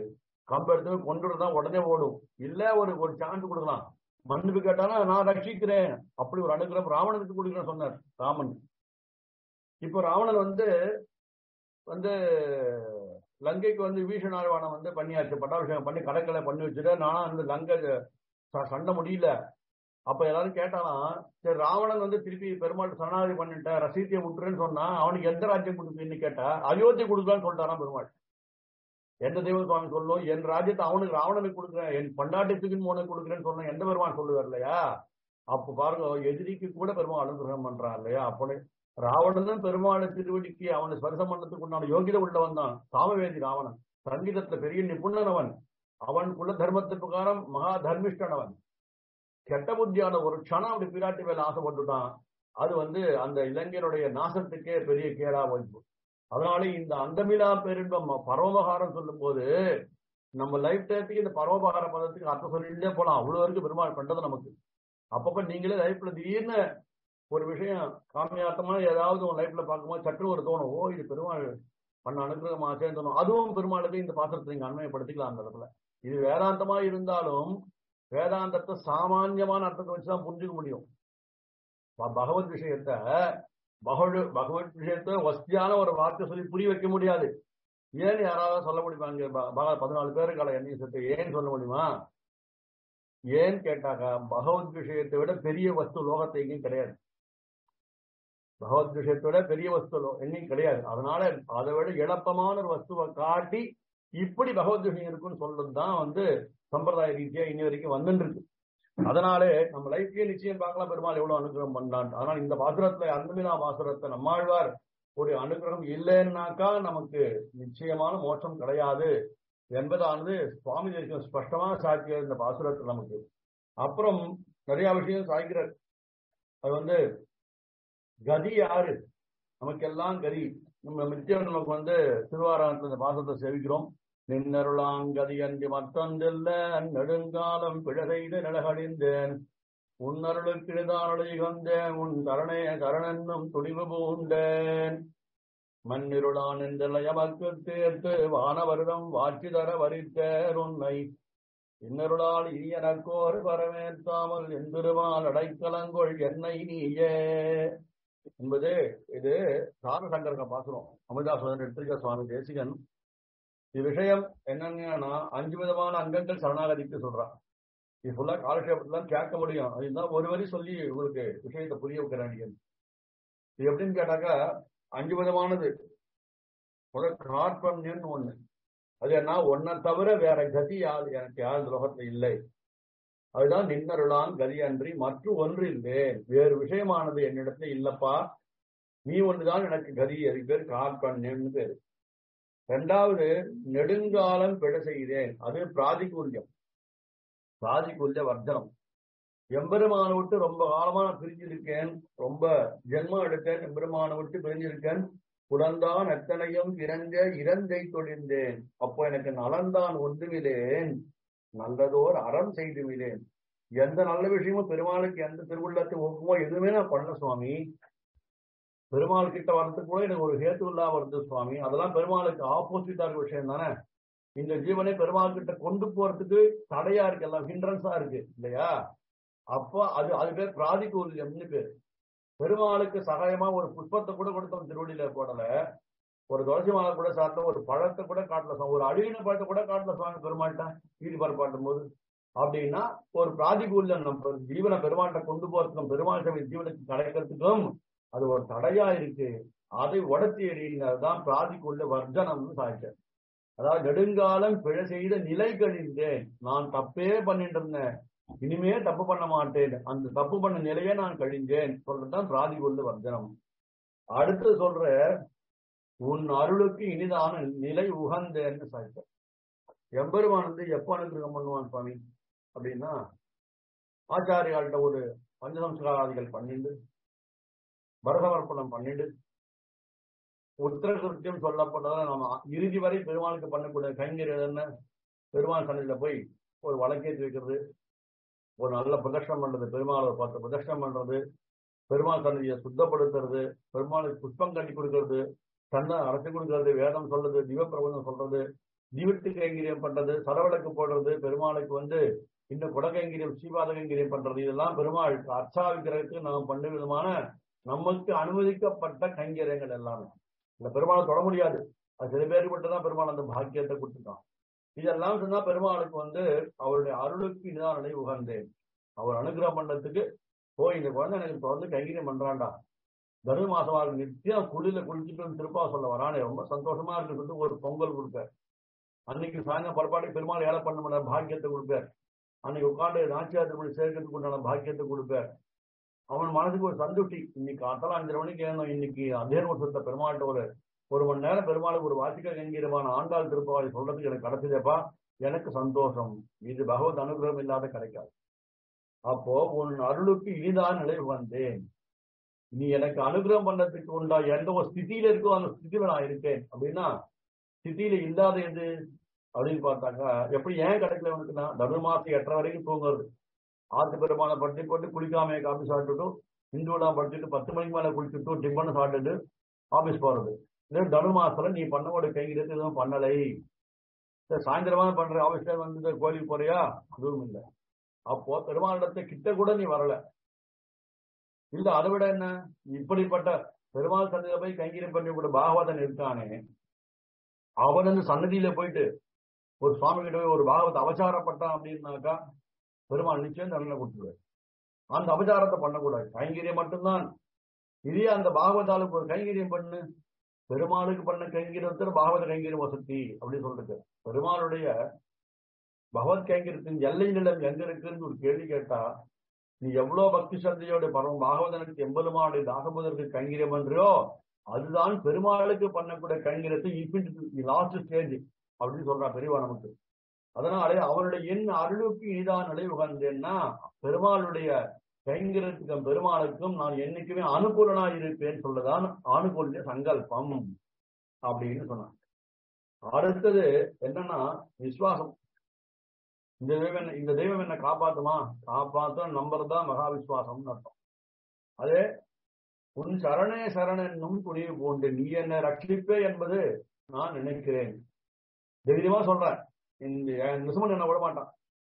கம்பு எடுத்து போய் கொண்டு தான் உடனே ஓடும் இல்ல ஒரு ஒரு சான்ஸ் கொடுக்கலாம் மன்னிப்பு கேட்டாலும் நான் ரட்சிக்கிறேன் அப்படி ஒரு அனுகிரகம் ராவணனுக்கு கொடுக்குறேன் சொன்னார் ராமன் இப்போ ராவணன் வந்து வந்து லங்கைக்கு வந்து வீஷனாழ்வானம் வந்து பண்ணியாச்சு பட்டாபிஷேகம் பண்ணி கடற்கரை பண்ணி வச்சுட்டு நானும் அந்த லங்கை ச- சண்டை முடியல அப்ப எல்லாரும் கேட்டாலாம் சரி ராவணன் வந்து திருப்பி பெருமாள் சரணாகதி பண்ணிட்டேன் ரசீத்தியை விட்டுறேன்னு சொன்னா அவனுக்கு எந்த ராஜ்யம் கொடுப்பீன்னு கேட்டா அயோத்தி கொடுக்கலான்னு சொல்லிட்டாராம் பெருமாள் எந்த தெய்வ சுவாமி சொல்லும் என் ராஜ்யத்தை அவனுக்கு ராவணனுக்கு கொடுக்குறேன் என் பண்டாட்டத்துக்கு உனக்கு கொடுக்குறேன்னு சொன்னா எந்த பெருமாள் சொல்லுவார் இல்லையா அப்ப பாருங்க எதிரிக்கு கூட பெருமாள் அனுகிரகம் பண்றான் இல்லையா அப்படி ராவணனும் பெருமாள் திருவடிக்கு அவனை ஸ்பர்சம் பண்ணதுக்கு உண்டான யோகிதை உள்ளவன் தான் சாமவேதி ராவணன் சங்கீதத்துல பெரிய நிபுணன் அவன் அவன் குல தர்மத்து பிரகாரம் மகா தர்மிஷ்டன் அவன் கெட்ட புத்தியான ஒரு க்ஷணம் அப்படி பிராட்டி மேல ஆசைப்பட்டுட்டான் அது வந்து அந்த இளைஞருடைய நாசத்துக்கே பெரிய கேடா வைப்பு அதனால இந்த அந்தமிலா பேரின்பம் பரோபகாரம் சொல்லும் போது நம்ம லைஃப் டைத்துக்கு இந்த பரோபகார பதத்துக்கு அர்த்தம் சொல்லிட்டே போலாம் அவ்வளவு வரைக்கும் பெருமாள் பண்றது நமக்கு அப்பப்ப நீங்களே லைஃப்ல திடீர்னு ஒரு விஷயம் காமியாத்தமா ஏதாவது உங்க லைஃப்ல பார்க்கும்போது சற்று ஒரு தோணும் ஓ இது பெருமாள் பண்ண அனுகிரகம் ஆச்சேன்னு தோணும் அதுவும் பெருமாளுக்கு இந்த பாத்திரத்தை நீங்க அண்மையப்படுத்திக்கலாம் அந்த இடத்துல இது வேதாந்தமா இருந்தாலும் வேதாந்தத்தை சாமான்யமான அர்த்தத்தை வச்சுதான் புரிஞ்சுக்க முடியும் ப- பகவத் விஷயத்த பகவத் பகவத் விஷயத்த வசதியான ஒரு வார்த்தை சொல்லி புரிய வைக்க முடியாது ஏன் யாராவது சொல்ல முடியுமா இங்க ப- ப- பதினாலு பேருக்கால எண்ணெய் சத்து ஏன் சொல்ல முடியுமா ஏன் கேட்டாக்கா பகவத் விஷயத்தை விட பெரிய வஸ்து லோகத்தை எங்கேயும் கிடையாது பகவத் விஷயத்தை விட பெரிய வஸ்து லோ- எங்கேயும் கிடையாது அதனால அதை விட இழப்பமான ஒரு வஸ்துவை காட்டி இப்படி பகவத் விஷயம் இருக்குன்னு சொல்றது தான் வந்து சம்பிரதாய ரீதியா இனி வரைக்கும் வந்துட்டு இருக்கு அதனாலே நம்ம லைஃப்லயே நிச்சயம் பார்க்கலாம் பெருமாள் எவ்வளவு அனுகிரகம் பண்ணான் அதனால இந்த பாசுரத்துல அந்தமிலா பாசுரத்தை நம்மாழ்வார் ஒரு அனுகிரகம் இல்லைன்னாக்கா நமக்கு நிச்சயமான மோட்சம் கிடையாது என்பதானது சுவாமி தேசியம் ஸ்பஷ்டமா சாட்சிய இந்த பாசுரத்தில் நமக்கு அப்புறம் நிறைய விஷயம் சாய்க்கிறார் அது வந்து கதி யாரு நமக்கெல்லாம் கதி நம்ம நித்தியம் நமக்கு வந்து திருவாராயணத்துல இந்த பாசத்தை சேவிக்கிறோம் நின்னருளாங்கதி அன்றி மற்றொன்றில்ல நெடுங்காலம் பிழகைத நிலகடிந்தேன் உன்னருளுக்கு இழுதானொழிகந்தேன் உன் தரணே தரணென்னும் துணிவு பூண்டேன் மண்ணிருளான் என்றல எமக்கு தேர்த்து வானவருடம் வாட்சி தர வரித்தேர் உன்னை இன்னருளால் இனி எனக்கோர் வரவேற்றாமல் எந்திருவால் அடைக்கலங்கொள் என்னை நீயே என்பது இது சாரசங்கரங்க பாசுறோம் அமிர்தாசுவரன் எடுத்திருக்க சுவாமி தேசிகன் இது விஷயம் என்னன்னா அஞ்சு விதமான அங்கங்கள் சரணாகதிக்கு சொல்றான் இது ஃபுல்லா காலக்ஷேபத்துல கேட்க முடியும் அதுதான் ஒரு வரி சொல்லி உங்களுக்கு விஷயத்தை புரிய வைக்கிறேன் நீங்க. இது எப்படின்னு கேட்டாக்கா அஞ்சு விதமானது முதல் கார்பண்யன்னு ஒண்ணு அது என்ன ஒன்னை தவிர வேற கதி யார் எனக்கு யார் இந்த லோகத்துல இல்லை அதுதான் நின்னருளான் கதி அன்றி மற்ற ஒன்று இல்லேன் வேறு விஷயமானது என்னிடத்துல இல்லப்பா நீ ஒன்றுதான் எனக்கு கதி அதுக்கு பேர் கார்பண்யம்னு பேரு ரெண்டாவது நெடுங்காலம் பிழை செய்தேன் அது பிராதிகூல்யம் பிராதிகூல்ய வர்த்தனம் எம்பெருமானை விட்டு ரொம்ப காலமா நான் பிரிஞ்சிருக்கேன் ரொம்ப ஜென்மம் எடுத்தேன் எம்பெருமானை விட்டு பிரிஞ்சிருக்கேன் குடந்தான் எத்தனையும் இறங்க இறந்தை தொழிந்தேன் அப்போ எனக்கு நலந்தான் ஒன்றுமிலேன் நல்லதோர் அறம் செய்து விடேன் எந்த நல்ல விஷயமும் பெருமாளுக்கு எந்த திருவுள்ளத்தை ஒப்புமோ எதுவுமே நான் பண்ணல சுவாமி பெருமாள் கிட்ட வரதுக்கு கூட எனக்கு ஒரு ஹேத்து இல்லாம வருது சுவாமி அதெல்லாம் பெருமாளுக்கு ஆப்போசிட்டா இருக்க விஷயம் தானே இந்த ஜீவனை பெருமாள் கிட்ட கொண்டு போறதுக்கு தடையா இருக்கு எல்லாம் ஹிண்ட்ரன்ஸா இருக்கு இல்லையா அப்போ அது அது பேர் பிராதிகூல்யம்னு பேர் பெருமாளுக்கு சகாயமா ஒரு புஷ்பத்தை கூட கொடுத்தோம் திருவடியில போடல ஒரு துளசி மாலை கூட சாப்பிட்ட ஒரு பழத்தை கூட காட்டல சுவாமி ஒரு அழுகின பழத்தை கூட காட்டல சுவாமி பெருமாள்கிட்ட வீடு பரப்பாட்டும் போது அப்படின்னா ஒரு பிராதிகூல்யம் நம்ம ஜீவனை பெருமாள்கிட்ட கொண்டு போறதுக்கும் பெருமாள் சபை ஜீவனுக்கு கிடைக்கிறதுக்கும் அது ஒரு தடையா இருக்கு அதை உடத்தி எறியினதுதான் பிராதிக்குள்ள வர்ஜனம்னு சாய்ச்சார் அதாவது நெடுங்காலம் பிழை செய்த நிலை கழிந்தேன் நான் தப்பே பண்ணிட்டு இருந்தேன் இனிமே தப்பு பண்ண மாட்டேன் அந்த தப்பு பண்ண நிலையே நான் கழிந்தேன் சொல்றதுதான் பிராதிக்குள்ள வர்ஜனம் அடுத்து சொல்ற உன் அருளுக்கு இனிதான நிலை உகந்தேன்னு சாய்ச்சார் எம்பெருமான் வந்து எப்ப அனுகிரகம் பண்ணுவான் சுவாமி அப்படின்னா ஆச்சாரியாள்கிட்ட ஒரு பஞ்சசம்ஸ்காராதிகள் பண்ணிட்டு பரதமர்ப்பணம் பண்ணிட்டு உத்தரகிருத்தியம் சொல்லப்பட்டதை நம்ம இறுதி வரை பெருமாளுக்கு பண்ணக்கூடிய கைங்கரியம் என்ன பெருமாள் சன்னிதியில போய் ஒரு வழக்கேற்றி வைக்கிறது ஒரு நல்ல பிரதட்சணம் பண்றது பெருமாள் ஒரு பத்து பிரதட்சணம் பண்றது பெருமாள் சன்னதியை சுத்தப்படுத்துறது பெருமாளுக்கு புஷ்பம் கட்டி கொடுக்கறது சண்டை அரைச்சு கொடுக்கறது வேதம் சொல்றது திவப்பிரபந்தம் சொல்றது தீவிட்டு கைங்கரியம் பண்றது சரவளுக்கு போடுறது பெருமாளுக்கு வந்து இந்த குடகைங்கரியம் ஸ்ரீபாத கைங்கரியம் பண்றது இதெல்லாம் பெருமாள் அர்ச்சா விக்கிரகத்துக்கு நாம் பண்ண விதமான நமக்கு அனுமதிக்கப்பட்ட கைங்கரியங்கள் எல்லாமே இந்த பெருமாளை தொட முடியாது அது சில பேருக்கு மட்டும் தான் பெருமாள் அந்த பாக்கியத்தை கொடுத்துட்டான் இதெல்லாம் சொன்னா பெருமாளுக்கு வந்து அவருடைய அருளுக்கு இனிதானனை உகந்தேன் அவர் அனுகிரகம் பண்றதுக்கு போய் இந்த குழந்தை எனக்கு தொடர்ந்து கைங்கரியம் பண்றான்டா தனு மாசமா இருக்கு நித்தியம் குளிர்ல குளிச்சுட்டு வந்து திருப்பா சொல்ல வரானே ரொம்ப சந்தோஷமா இருக்கு சொல்லிட்டு ஒரு பொங்கல் கொடுப்பார் அன்னைக்கு சாயந்தரம் பரப்பாடி பெருமாள் ஏழை பண்ண முடியாத பாக்கியத்தை கொடுப்பார் அன்னைக்கு உட்காந்து நாச்சியார் திருமணி சேர்க்கறதுக்கு உண்டான பாக்கியத்தை கொடுப்பார் அவன் மனதுக்கு ஒரு சந்துட்டி இன்னைக்கு காத்தால அஞ்சரை மணிக்கு ஏறணும் இன்னைக்கு அத்தியன வருஷத்தை பெருமாள்கிட்ட ஒரு ஒரு மணி நேரம் பெருமாளுக்கு ஒரு வாசிக்க கங்கீரமான ஆண்டாள் திருப்பாவை சொல்றதுக்கு எனக்கு கிடைச்சதேப்பா எனக்கு சந்தோஷம் இது பகவத் அனுகிரகம் இல்லாத கிடைக்காது அப்போ உன் அருளுக்கு இனிதான் நிலை வந்தேன் நீ எனக்கு அனுகிரகம் பண்ணதுக்கு உண்டா எந்த ஒரு ஸ்திதியில இருக்கோ அந்த ஸ்திதியில நான் இருக்கேன் அப்படின்னா ஸ்திதியில இல்லாத எது அப்படின்னு பார்த்தாக்கா எப்படி ஏன் கிடைக்கல உனக்குன்னா தனுர்மாசம் எட்டரை வரைக்கும் தூங்குறது ஆத்து பெருமான படுத்தி போட்டு குளிக்காம காபி சாப்பிட்டுட்டு இந்துவெல்லாம் படிச்சுட்டு பத்து மணிக்கு மேல குளிச்சுட்டு டிஃபன் சாப்பிட்டுட்டு ஆபீஸ் போறது இல்லை தனு மாசத்துல நீ பண்ணவோட கைங்கிறது எதுவும் பண்ணலை சரி, சாயந்தரமா பண்ற ஆபீஸ்ல வந்து கோயிலுக்கு போறியா அதுவும் இல்லை அப்போ பெருமாளிடத்தை கிட்ட கூட நீ வரல இல்ல அதை விட என்ன இப்படிப்பட்ட பெருமாள் சன்னதியில போய் கைங்கரியம் பண்ணி கூட பாகவதன் இருக்கானே அவன் வந்து சன்னதியில போயிட்டு ஒரு சுவாமி கிட்ட போய் ஒரு பாகவத்தை அவசாரப்பட்டான் அப்படின்னாக்கா பெருமாள் நிச்சயம் தண்டனை கொடுத்துருவார் அந்த அபச்சாரத்தை பண்ணக்கூடாது கைங்கரியம் மட்டும்தான் இதே அந்த பாகவதாலுக்கு ஒரு கைங்கரியம் பண்ணு பெருமாளுக்கு பண்ண கைங்கரியத்தில் பாகவத கைங்கரியம் வசதி அப்படின்னு சொல்றது பெருமாளுடைய பகவத் கைங்கரியத்தின் எல்லை நிலம் எங்க இருக்குன்னு ஒரு கேள்வி கேட்டா நீ எவ்வளவு பக்தி சந்தையோட பரம பாகவதனுக்கு எம்பெருமானுடைய தாசபுதருக்கு கைங்கரியம் பண்றியோ அதுதான் பெருமாளுக்கு பண்ணக்கூடிய கைங்கரியத்தை இன்ஃபினிட்டி லாஸ்ட் ஸ்டேஜ் அப்படின்னு சொல்றா பெரியவா நமக்கு அதனாலே அவருடைய என் அருளுக்கு இனிதான் நிலை உகந்தேன்னா பெருமாளுடைய கைங்கரத்துக்கும் பெருமாளுக்கும் நான் என்னைக்குமே அனுகூலனா இருப்பேன் சொல்லதான் ஆணுகூல்ய சங்கல்பம் அப்படின்னு சொன்னான் அடுத்தது என்னன்னா விசுவாசம் இந்த தெய்வம் என்ன- இந்த தெய்வம் என்ன காப்பாத்துமா காப்பாத்த நம்பர் தான் மகா விசுவாசம்னு அர்த்தம் அதே உன் சரணே சரணென்னும் துணிவு போன்று நீ என்ன ரட்சிப்பே என்பது நான் நினைக்கிறேன் தைரியமா சொல்றேன் இந்த என் நிசமன் என்ன விட மாட்டான்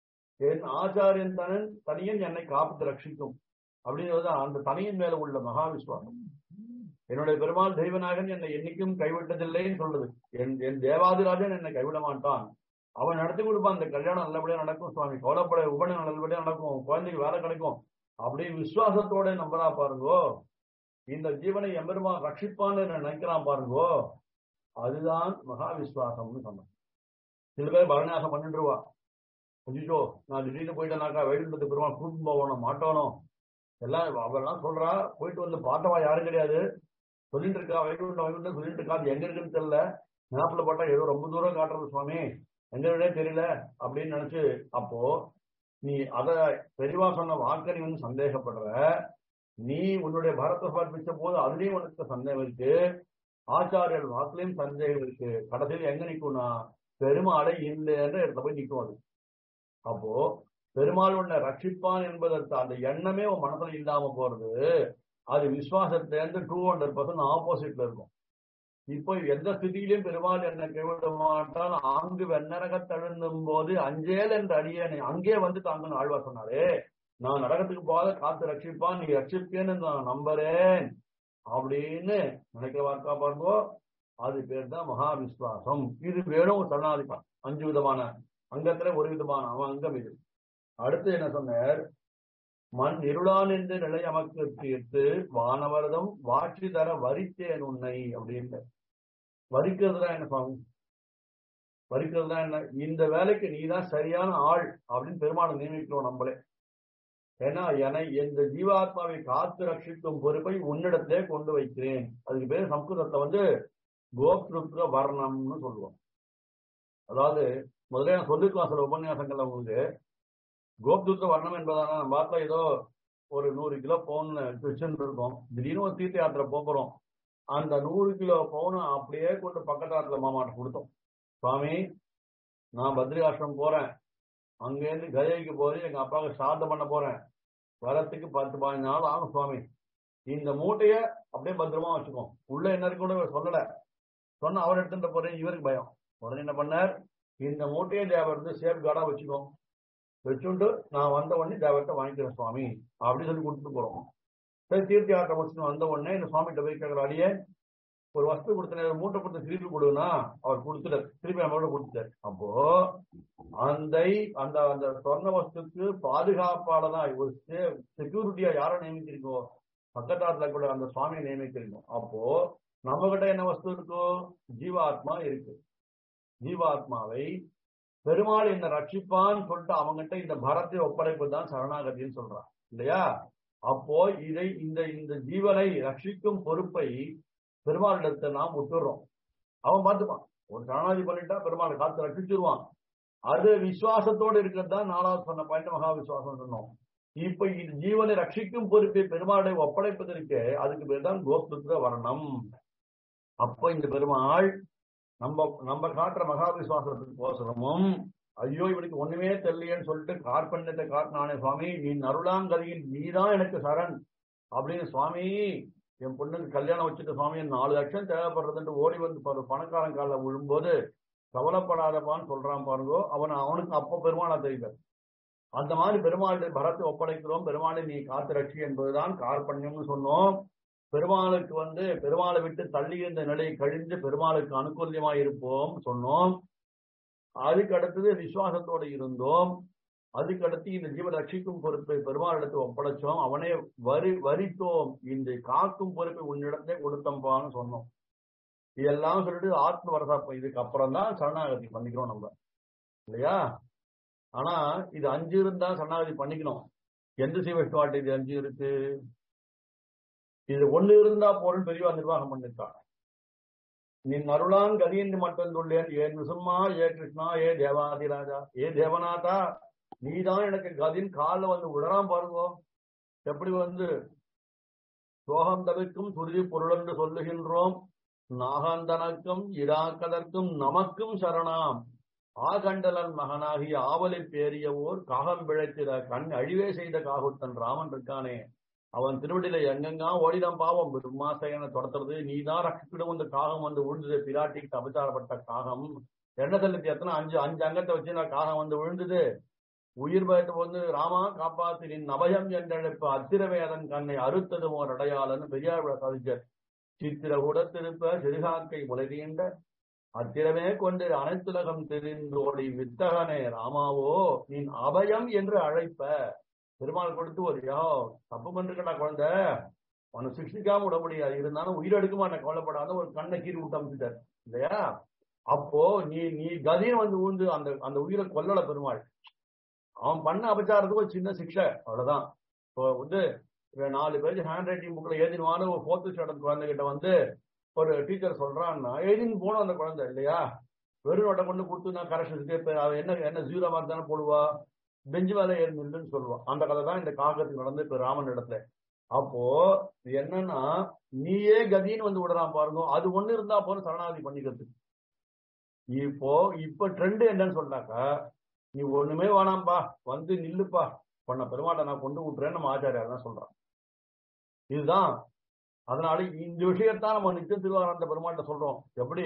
என் ஆச்சாரியன் தனன் தனியன் என்னை காப்பாத்து ரட்சிக்கும் அப்படிங்கிறது அந்த தனியன் மேல உள்ள மகா விசுவாசம் என்னுடைய பெருமாள் தெய்வநாயகன் என்னை என்னைக்கும் கைவிட்டதில்லைன்னு சொல்லுது என் என் தேவாதிராஜன் என்னை கைவிட மாட்டான் அவன் நடத்தி கொடுப்பான் அந்த கல்யாணம் நல்லபடியா நடக்கும் சுவாமி கவலைப்பட உபநயம் நல்லபடியா நடக்கும் குழந்தைக்கு வேலை கிடைக்கும் அப்படி விசுவாசத்தோட நம்பரா பாருங்கோ இந்த ஜீவனை எம்பெருமா ரட்சிப்பான்னு நினைக்கிறான் பாருங்கோ அதுதான் மகா விசுவாசம்னு சொன்னான் சில பேர் பரணாசம் பண்ணிட்டுருவா கொஞ்சோ நான் திடீர்னு போயிட்டேனாக்கா வைகுண்டத்து பெருமாள் கூட்டு போகணும் மாட்டோனும் எல்லாம் அவெல்லாம் சொல்றா போயிட்டு வந்து பார்த்தவா யாரும் கிடையாது சொல்லிட்டு இருக்கா வைகுண்டம் வைகுண்டம் சொல்லிட்டு இருக்கா அது எங்க இருக்குன்னு தெரியல மேப்ல போட்டா ஏதோ ரொம்ப தூரம் காட்டுறது சுவாமி எங்க இருக்குன்னே தெரியல அப்படின்னு நினைச்சு அப்போ நீ அத பெரியவா சொன்ன வாக்க நீ வந்து சந்தேகப்படுற நீ உன்னுடைய பரத்தை சமர்ப்பிச்ச போது அதுலயும் உனக்கு சந்தேகம் இருக்கு ஆச்சாரியர் வாக்குலயும் சந்தேகம் இருக்கு கடைசியில் எங்க நிக்கும்னா பெருமாளை இல்லைன்ற இடத்துல போய் நிக்கும் அது அப்போ பெருமாள் உன்னை ரட்சிப்பான் என்பதற்கு அந்த எண்ணமே உன் மனசுல இல்லாம போறது அது விசுவாசத்துல இருந்து டூ ஹண்ட்ரட் பர்சன்ட் ஆப்போசிட்ல இருக்கும் இப்போ எந்த ஸ்திதியிலும் பெருமாள் என்னை கைவிட மாட்டான் அங்கு வெண்ணரக தழுந்தும் போது அஞ்சேல் என்ற அடியனை அங்கே வந்து தாங்கன்னு ஆழ்வார் சொன்னாரே நான் நரகத்துக்கு போகாத காத்து ரட்சிப்பான் நீ ரட்சிப்பேன்னு நான் நம்புறேன் அப்படின்னு நினைக்கிற வார்த்தா பாருங்கோ அது பேர் தான் மகா விஸ்வாசம் இது வேணும் சரணாதிபம் அஞ்சு விதமான அங்கத்துல ஒரு விதமான அவன் அங்கம் இது அடுத்து என்ன சொன்னார் மண் இருளான் என்று நிலை அமக்கு தீர்த்து வானவரதம் வாட்சி தர வரித்தேன் உன்னை அப்படின்னு வரிக்கிறதுனா என்ன சுவாமி வரிக்கிறதுனா என்ன இந்த வேலைக்கு நீதான் சரியான ஆள் அப்படின்னு பெருமாளை நியமிக்கிறோம் நம்மளே ஏன்னா என்னை இந்த ஜீவாத்மாவை காத்து ரட்சிக்கும் பொறுப்பை உன்னிடத்திலே கொண்டு வைக்கிறேன் அதுக்கு பேர் சம்ஸ்கிருதத்தை வந்து கோப்ருத்ர வர்ணம்னு சொல்லுவோம் அதாவது முதல்ல நான் சொல்லிருக்கலாம் சில உபன்யாசங்கள்ல உங்களுக்கு கோப்துத்த வர்ணம் என்பதான நம்ம பார்த்தா ஏதோ ஒரு நூறு கிலோ பவுன் வச்சுட்டு இருக்கோம் திடீர்னு ஒரு தீர்த்த யாத்திரை போகிறோம் அந்த நூறு கிலோ பவுன் அப்படியே கொண்டு பக்கத்தாத்துல மாமாட்ட கொடுத்தோம் சுவாமி நான் பத்ரி ஆசிரமம் போறேன் அங்கேருந்து கதைக்கு போய் எங்க அப்பாவுக்கு சாதம் பண்ண போறேன் வரத்துக்கு பத்து பதினஞ்சு நாள் ஆகும் சுவாமி இந்த மூட்டைய அப்படியே பத்திரமா வச்சுக்கோ உள்ள என்ன இருக்கு கூட சொல்லல சொன்ன அவர் எடுத்துட்டு போறேன் இவருக்கு பயம் உடனே என்ன பண்ணார் இந்த மூட்டையை தேவர் வந்து சேஃப் கார்டா வச்சுக்கோ வச்சுட்டு நான் வந்த உடனே தேவர்கிட்ட வாங்கிக்கிறேன் சுவாமி அப்படி சொல்லி கொடுத்துட்டு போறோம் சரி தீர்த்தி யாத்திரை முடிச்சுட்டு வந்த உடனே இந்த சுவாமிகிட்ட போய் கேட்கிற அடியே ஒரு வஸ்து கொடுத்தேன் மூட்டை கொடுத்து திருப்பி கொடுனா அவர் கொடுத்துட்டார் திருப்பி நம்மளோட கொடுத்துட்டார் அப்போ அந்த அந்த அந்த சொர்ண வஸ்துக்கு பாதுகாப்பாளதான் ஒரு செக்யூரிட்டியா யாரை நியமிச்சிருக்கோ பக்கத்தாத்துல கூட அந்த சுவாமியை நியமிச்சிருக்கோம் அப்போ நம்ம கிட்ட என்ன வஸ்து இருக்கோ ஜீவாத்மா இருக்கு ஜீவாத்மாவை பெருமாள் என்ன ரட்சிப்பான்னு சொல்லிட்டு அவங்ககிட்ட இந்த பரத்தை ஒப்படைப்பு தான் சரணாகதின்னு சொல்றான் இல்லையா அப்போ இதை இந்த இந்த ஜீவனை ரட்சிக்கும் பொறுப்பை பெருமாளிடத்தை நாம் விட்டுறோம் அவன் பார்த்துப்பான் ஒரு சரணாதி பண்ணிட்டா பெருமாள் காத்து ரட்சிச்சிருவான் அது விசுவாசத்தோடு இருக்கிறது தான் நாலாவது சொன்ன பாயிண்ட் மகா விசுவாசம் சொன்னோம் இப்ப இது ஜீவனை ரட்சிக்கும் பொறுப்பை பெருமாளை ஒப்படைப்பதற்கு அதுக்கு பேர் தான் கோஸ்துத்ர வரணம் அப்ப இந்த பெருமாள் நம்ம நம்ம காட்டுற மகா விசுவாசத்துக்கு கோசரமும் ஐயோ இவனுக்கு ஒண்ணுமே தெரியலையேன்னு சொல்லிட்டு கார்பண்யத்தை காட்டினானே சுவாமி நீ நருளாங்கதியில் நீதான் எனக்கு சரண் அப்படின்னு சுவாமி என் பொண்ணுக்கு கல்யாணம் வச்சுட்டு சுவாமி நாலு லட்சம் தேவைப்படுறதுன்ட்டு ஓடி வந்து பாரு பணக்காரன் காலில் விழும்போது கவலைப்படாதப்பான்னு சொல்றான் பாருங்கோ அவன் அவனுக்கு அப்ப பெருமாளா தெரியல அந்த மாதிரி பெருமாளுடைய பரத்தை ஒப்படைக்கிறோம் பெருமாளை நீ காத்து ரட்சி என்பதுதான் கார்பண்யம்னு சொன்னோம் பெருமாளுக்கு வந்து பெருமாளை விட்டு தள்ளி இருந்த நிலையை கழிந்து பெருமாளுக்கு அனுகூல்யமா இருப்போம் சொன்னோம் அதுக்கு அடுத்தது விசுவாசத்தோடு இருந்தோம் அதுக்கு அடுத்து இந்த ஜீவ ரட்சிக்கும் பொறுப்பை பெருமாளிடத்து ஒப்படைச்சோம் அவனே வரி வரித்தோம் இந்த காக்கும் பொறுப்பை உன்னிடத்தை கொடுத்தம்பான்னு சொன்னோம் இதெல்லாம் சொல்லிட்டு ஆத்ம வரதாப்பம் இதுக்கு அப்புறம் தான் சரணாகதி பண்ணிக்கிறோம் நம்ம இல்லையா ஆனா இது அஞ்சு இருந்தா சரணாகதி பண்ணிக்கணும் எந்த சிவஷ்டுவாட்டு இது அஞ்சு இருக்கு இது ஒண்ணு இருந்தா போறன்னு பெரியவா நிர்வாகம் பண்ணிருக்காங்க நின் அருளான் கதியன்று மட்டும் சொல்லேன் ஏ நிசும்மா ஏ கிருஷ்ணா ஏ தேவாதிராஜா ஏ தேவநாதா நீதான் எனக்கு கதின் காலில் வந்து விடறான் பாருங்கோ எப்படி வந்து சோகம் தவிர்க்கும் சுருதி பொருள் என்று சொல்லுகின்றோம் நாகாந்தனக்கும் இராக்கதற்கும் நமக்கும் சரணாம் ஆகண்டலன் மகனாகிய ஆவலை பேரியவோர் காகம் பிழைத்திட கண் அழிவே செய்த காகுத்தன் ராமன் இருக்கானே அவன் திருவடியில எங்கெங்கா ஓடிதான் பாவம் பிரம்மாசையனை தொடர்றது நீதான் ரட்சிப்பிடும் இந்த காகம் வந்து விழுந்தது பிராட்டிக்கு அபச்சாரப்பட்ட காகம் என்ன தள்ளுக்கு எத்தனை அஞ்சு அஞ்சு அங்கத்தை வச்சு நான் காகம் வந்து விழுந்தது உயிர் பயத்து வந்து ராமா காப்பாத்து நின் அபயம் என்றழைப்பு அத்திரவே அதன் கண்ணை அறுத்தது ஓர் அடையாளன்னு பெரியார் கவிஞர் சித்திர உடத்திருப்ப சிறுகாக்கை முளைதீண்ட அத்திரமே கொண்டு அனைத்துலகம் தெரிந்தோடி வித்தகனே ராமாவோ நின் அபயம் என்று அழைப்ப பெருமாள் கொடுத்து ஒரு யோ தப்பு பண்ணிருக்கடா குழந்தை உன்னை சிக்ஷிக்காம விட முடியாது இருந்தாலும் உயிர் எடுக்க மாட்டேன் கவலைப்படாத ஒரு கண்ணை கீறி விட்டு அமைச்சிட்டார் இல்லையா அப்போ நீ நீ கதியை வந்து ஊந்து அந்த அந்த உயிரை கொல்லல பெருமாள் அவன் பண்ண அபச்சாரத்துக்கு ஒரு சின்ன சிக்ஷை அவ்வளவுதான் இப்போ வந்து நாலு பேஜ் ஹேண்ட் ரைட்டிங் புக்ல எழுதினுவான ஒரு ஃபோர்த்து ஸ்டாண்டர்ட் குழந்தைகிட்ட வந்து ஒரு டீச்சர் சொல்றான்னா எழுதின்னு போனோம் அந்த குழந்தை இல்லையா வெறும் நோட்டை கொண்டு கொடுத்து நான் கரெக்ஷன் அவன் என்ன என்ன ஜீரோ மார்க் தானே போடுவா பெஞ்சு மேல ஏறினுன்னு சொல்லுவான் அந்த கதை தான் இந்த காகத்துக்கு நடந்து இப்ப ராமன் இடத்துல அப்போ என்னன்னா நீயே கதின்னு வந்து விடுறான் பாருங்க அது ஒண்ணு இருந்தா போதும் சரணாதி பண்ணிக்கிறதுக்கு இப்போ இப்ப ட்ரெண்ட் என்னன்னு சொன்னாக்கா நீ ஒண்ணுமே வேணாம்பா வந்து நில்லுப்பா பண்ண பெருமாட்டை நான் கொண்டு விட்டுறேன்னு நம்ம ஆச்சாரியார் தான் சொல்றான் இதுதான் அதனால இந்த விஷயத்தான் நம்ம நித்தியம் திருவாரந்த பெருமாட்ட சொல்றோம் எப்படி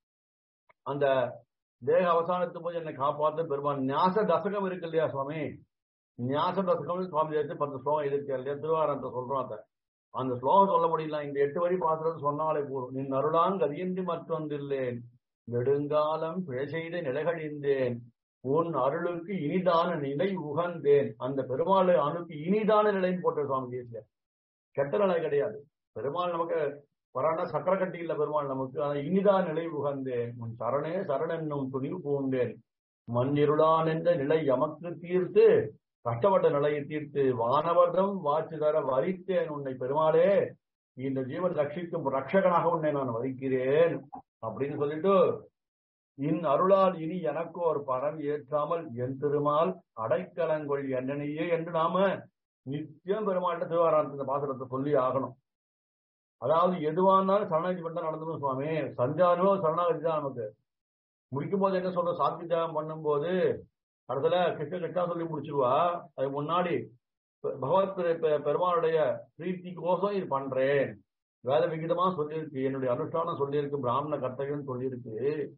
அந்த தேக அவசானத்து போது என்னை காப்பாத்து பெருமாள் ஞாச தசகம் இருக்கு இல்லையா சுவாமி ஞாச தசகம் சுவாமி தேசி பத்து ஸ்லோகம் இருக்கு இல்லையா திருவாரந்த சொல்றோம் அதை அந்த ஸ்லோகம் சொல்ல முடியல இந்த எட்டு வரி பாசுறது சொன்னாலே போதும் நின் அருளான் கதியின்றி மற்றொன்றில்லேன் நெடுங்காலம் பிழை செய்த நிலைகழிந்தேன் உன் அருளுக்கு இனிதான நிலை உகந்தேன் அந்த பெருமாளை அணுக்கு இனிதான நிலைன்னு போட்ட சுவாமி தேசியர் கெட்ட நிலை கிடையாது பெருமாள் நமக்கு வரான சக்கர கட்டி இல்ல பெருமாள் நமக்கு ஆனா இனிதா நிலை உகந்தேன் உன் சரணே சரணென்னும் துணிவு பூண்டேன் மண்ணிருளான் என்ற நிலை எமக்கு தீர்த்து கஷ்டப்பட்ட நிலையை தீர்த்து வானவர்தம் வாச்சு தர வரித்தேன் உன்னை பெருமாளே இந்த ஜீவன் ரட்சிக்கும் ரட்சகனாக உன்னை நான் வரிக்கிறேன் அப்படின்னு சொல்லிட்டு இன் அருளால் இனி எனக்கு ஒரு பரம் ஏற்றாமல் என் திருமால் அடைக்கலங்கொள் என்னனையே என்று நாம நித்தியம் பெருமாள்கிட்ட திருவாராந்த பாசுரத்தை சொல்லி ஆகணும் அதாவது எதுவா இருந்தாலும் சரணாகதி பண்ணா நடந்தணும் சுவாமி சஞ்சாரம் சரணாகதி தான் நமக்கு முடிக்கும் போது என்ன சொல்ற சாந்தி தியாகம் பண்ணும்போது அடுத்தல கிருஷ்ண கிருஷ்ணா சொல்லி முடிச்சிருவா அது முன்னாடி பகவத் பெருமாளுடைய பிரீத்தி கோசம் இது பண்றேன் வேத விகிதமா சொல்லியிருக்கு என்னுடைய அனுஷ்டானம் சொல்லியிருக்கு பிராமண கர்த்தகம் சொல்லியிருக்கு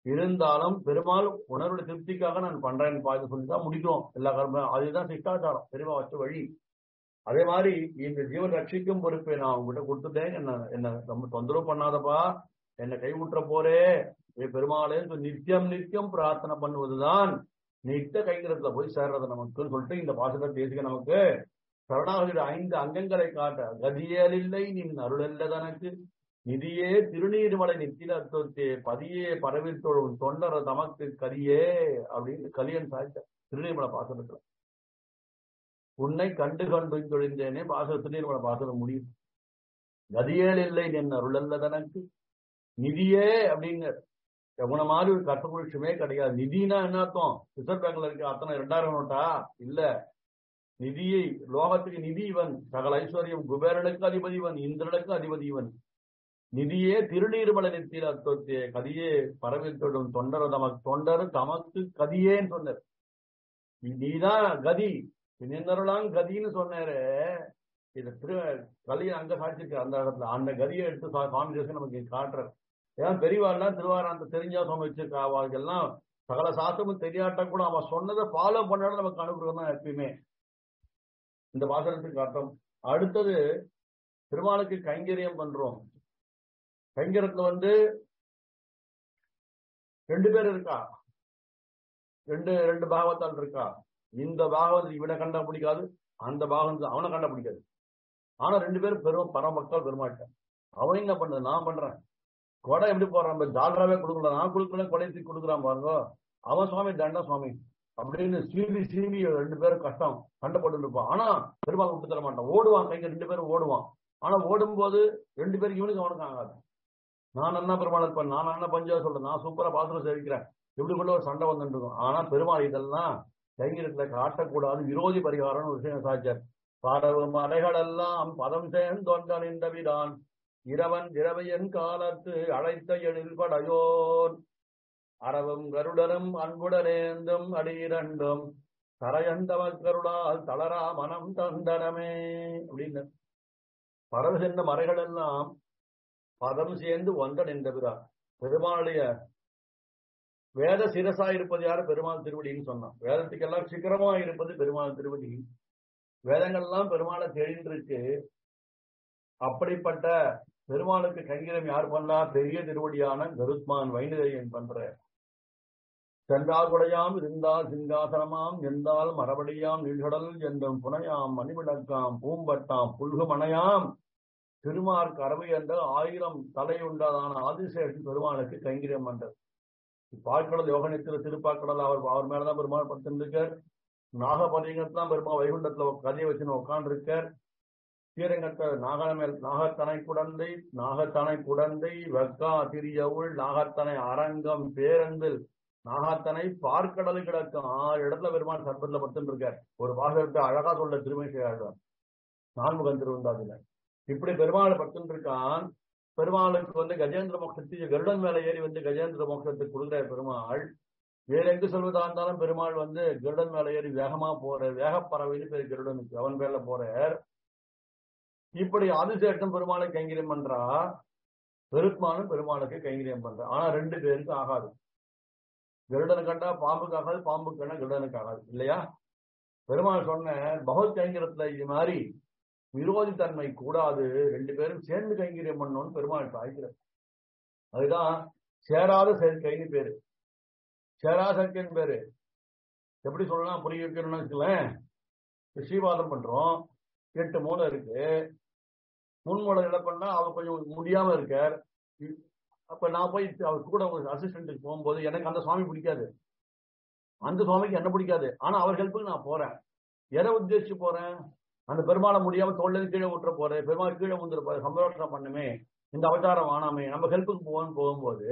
இருந்தாலும் பெருமாள் உணர்வுடைய திருப்திக்காக நான் பண்றேன்னு பார்த்து சொல்லி தான் முடிக்கும் எல்லா கர்மம் அதுதான் சிஷ்டாச்சாரம் பெருமா வச்ச வழி அதே மாதிரி இந்த ஜீவன் ரட்சிக்கும் பொறுப்பை நான் உங்ககிட்ட கொடுத்துட்டேன் என்ன என்ன ரொம்ப தொந்தரவு பண்ணாதப்பா என்னை கைவிட்டுற போறே ஏ பெருமாளே சொல்லி நித்தியம் நித்தியம் பிரார்த்தனை பண்ணுவதுதான் நித்த கைங்கிறதுல போய் சேர்றது நமக்குன்னு சொல்லிட்டு இந்த பாசத்தை பேசிக்க நமக்கு சரணாகதியோட ஐந்து அங்கங்களை காட்ட கதியலில்லை நின் அருளல்ல தனக்கு நிதியே திருநீர்மலை நித்தில அர்த்தத்தே பதியே பரவில் தொழும் தொண்டர தமக்கு கரியே அப்படின்னு கலியன் சாய்த்த திருநீர்மலை பாசனத்துல உன்னை கண்டு கண்டு தொழிந்தேனே பாச திருநீர்மலை பாசனம் முடியும் கதியேல் இல்லை நின் அருளல்ல தனக்கு நிதியே அப்படிங்கிற எவன மாதிரி ஒரு கஷ்டபுருஷமே கிடையாது நிதினா என்ன அர்த்தம் ரிசர்வ் பேங்க்ல இருக்க அத்தனை ரெண்டாயிரம் நோட்டா இல்ல நிதியை லோகத்துக்கு நிதி இவன் சகல ஐஸ்வர்யம் குபேரனுக்கு அதிபதி இவன் இந்திரனுக்கு அதிபதி இவன் நிதியே திருநீர்மலை நெத்தியில் அர்த்தத்தே கதியே பரவில் தொடும் தொண்டர் தமக்கு தொண்டர் தமக்கு கதியேன்னு சொன்னார் நீதான் கதி நின்னருளாம் கதின்னு சொன்னாரு இது திரு கலியை அங்க சாட்சிருக்கு அந்த இடத்துல அந்த கதியை எடுத்து காமிக்கேஷன் நமக்கு காட்டுறாரு ஏன் பெரியவாள்லாம் திருவாராந்த தெரிஞ்சா சுவாமி வச்சிருக்கா அவளுக்கெல்லாம் சகல சாஸ்திரமும் தெரியாட்டா கூட அவன் சொன்னதை ஃபாலோ பண்ணாலும் நமக்கு அனுப்புறது தான் எப்பயுமே இந்த வாசனத்துக்கு அர்த்தம் அடுத்தது பெருமாளுக்கு கைங்கரியம் பண்றோம் கைங்கரத்துல வந்து ரெண்டு பேர் இருக்கா ரெண்டு ரெண்டு பாகவத்தால் இருக்கா இந்த பாகவத் இவனை கண்டா பிடிக்காது அந்த பாகம் அவனை கண்டா பிடிக்காது ஆனா ரெண்டு பேரும் பெரும் பரமக்கள் பெருமாட்டேன் அவன் என்ன பண்றது நான் பண்றேன் கொடை எப்படி போடுறான் ஜாலராவே கொடுக்கல நான் கொடுக்கல கொடைக்கு கொடுக்குறான் பாருங்க அவன் சுவாமி தண்ட சுவாமி அப்படின்னு சீவி சீவி ரெண்டு பேரும் கஷ்டம் சண்டை போட்டு இருப்பான் ஆனா பெருமாள் விட்டு தர மாட்டான் ஓடுவான் கைங்க ரெண்டு பேரும் ஓடுவான் ஆனா ஓடும் போது ரெண்டு பேருக்கு இவனுக்கு அவனுக்கு ஆகாது நான் என்ன பெருமாள் இருப்பேன் நான் என்ன பஞ்சா சொல்றேன் நான் சூப்பரா பாத்திரம் சேவிக்கிறேன் இப்படி கூட ஒரு சண்டை வந்துட்டு இருக்கும் ஆனா பெருமாள் இதெல்லாம் கைங்கரத்துல காட்டக்கூடாது விரோதி பரிகாரம்னு ஒரு விஷயம் சாச்சார் பாடவும் அலைகளெல்லாம் பதம் சேர்ந்தொண்ட நின்றவிடான் இரவன் இரவையன் காலத்து அழைத்த எழில் படையோன் அறவும் கருடனும் அன்புடனேந்தும் அடியிரண்டும் தரையந்தவ கருடால் தளரா மனம் தந்தனமே அப்படின்னு பறவை சென்ற மறைகள் எல்லாம் பதம் சேர்ந்து ஒன்றன் என்றார் பெருமாளுடைய வேத சிரசா இருப்பது யாரு பெருமாள் திருவடின்னு சொன்னான் வேதத்துக்கெல்லாம் சிக்கரமா இருப்பது பெருமாள் திருவடி வேதங்கள்லாம் பெருமாளை தெரிந்திருக்கு அப்படிப்பட்ட பெருமாளுக்கு கைங்கிரம் யார் பண்ணா பெரிய திருவடியான கருத்மான் வைணதையன் பண்ற சென்றாகுடையாம் இருந்தால் சிங்காசனமாம் எந்தால் மரபடியாம் நீழ்கடல் என்றும் புனையாம் மணிவிளக்காம் பூம்பட்டாம் புல்குமணையாம் திருமார்க்கு அரபு என்ற ஆயிரம் தலை உண்டதான ஆதிசேஷன் பெருமாளுக்கு கைங்கிரியம் பண்றது பாற்கடல் யோகனித்திர திருப்பாக்கடல் அவர் அவர் மேலதான் பெருமாள் படுத்திருக்கார் நாகபதிகத்தான் பெருமாள் வைகுண்டத்துல கதையை வச்சுன்னு உட்காந்துருக்கார் ஸ்ரீரங்கத்தை நாகமேல் நாகத்தனை குடந்தை நாகத்தனை குடந்தை வெக்கா திரியவுள் நாகத்தனை அரங்கம் பேரந்தில் நாகத்தனை பார்க்கடல் கிடக்கும் ஆறு இடத்துல பெருமாள் சர்பத்துல படுத்துட்டு இருக்கார் ஒரு பாகத்தை அழகா சொல்ல திருமை செய்யாழ்வார் நான்முகன் திருவந்தாதுல இப்படி பெருமாள் படுத்துட்டு இருக்கான் பெருமாளுக்கு வந்து கஜேந்திர மோட்சத்துக்கு கருடன் மேல ஏறி வந்து கஜேந்திர மோட்சத்துக்கு கொடுக்குற பெருமாள் வேற எங்கு சொல்வதா இருந்தாலும் பெருமாள் வந்து கருடன் மேல ஏறி வேகமா போற வேகப்பறவைன்னு பேர் கருடனுக்கு அவன் மேல போறார் இப்படி ஆதிசேஷன் பெருமாளை கைங்கரியம் பண்றா பெருமானும் பெருமாளுக்கு கைங்கரியம் பண்றா ஆனா ரெண்டு பேருக்கு ஆகாது கருடனை கண்டா பாம்புக்கு ஆகாது பாம்புக்கு கண்டா கருடனுக்கு ஆகாது இல்லையா பெருமாள் சொன்ன பகவத் கைங்கரத்துல இது மாதிரி விரோதி தன்மை கூடாது ரெண்டு பேரும் சேர்ந்து கைங்கரியம் பண்ணணும்னு பெருமாள் சாய்க்கிறார் அதுதான் சேராத சேர்க்கைன்னு பேரு சேரா சேர்க்கைன்னு பேரு எப்படி சொல்லலாம் புரிய வைக்கணும்னு வச்சுக்கலேன் ஸ்ரீவாதம் பண்றோம் எட்டு மூளை இருக்கு முன்மூளை இழப்பண்ணா அவர் கொஞ்சம் முடியாம இருக்கார் அப்ப நான் போய் அவர் கூட ஒரு அசிஸ்டன்ட்டுக்கு போகும்போது எனக்கு அந்த சுவாமி பிடிக்காது அந்த சுவாமிக்கு என்ன பிடிக்காது ஆனா அவர் ஹெல்ப்புக்கு நான் போறேன் எதை உத்தேசிச்சு போறேன் அந்த பெருமாளை முடியாம தோல்ல கீழே விட்டுற போறேன் பெருமாள் கீழே வந்துருப்பாரு சந்தோஷம் பண்ணுமே இந்த அவதாரம் ஆனாமே நம்ம ஹெல்ப்புக்கு போவோம்னு போகும்போது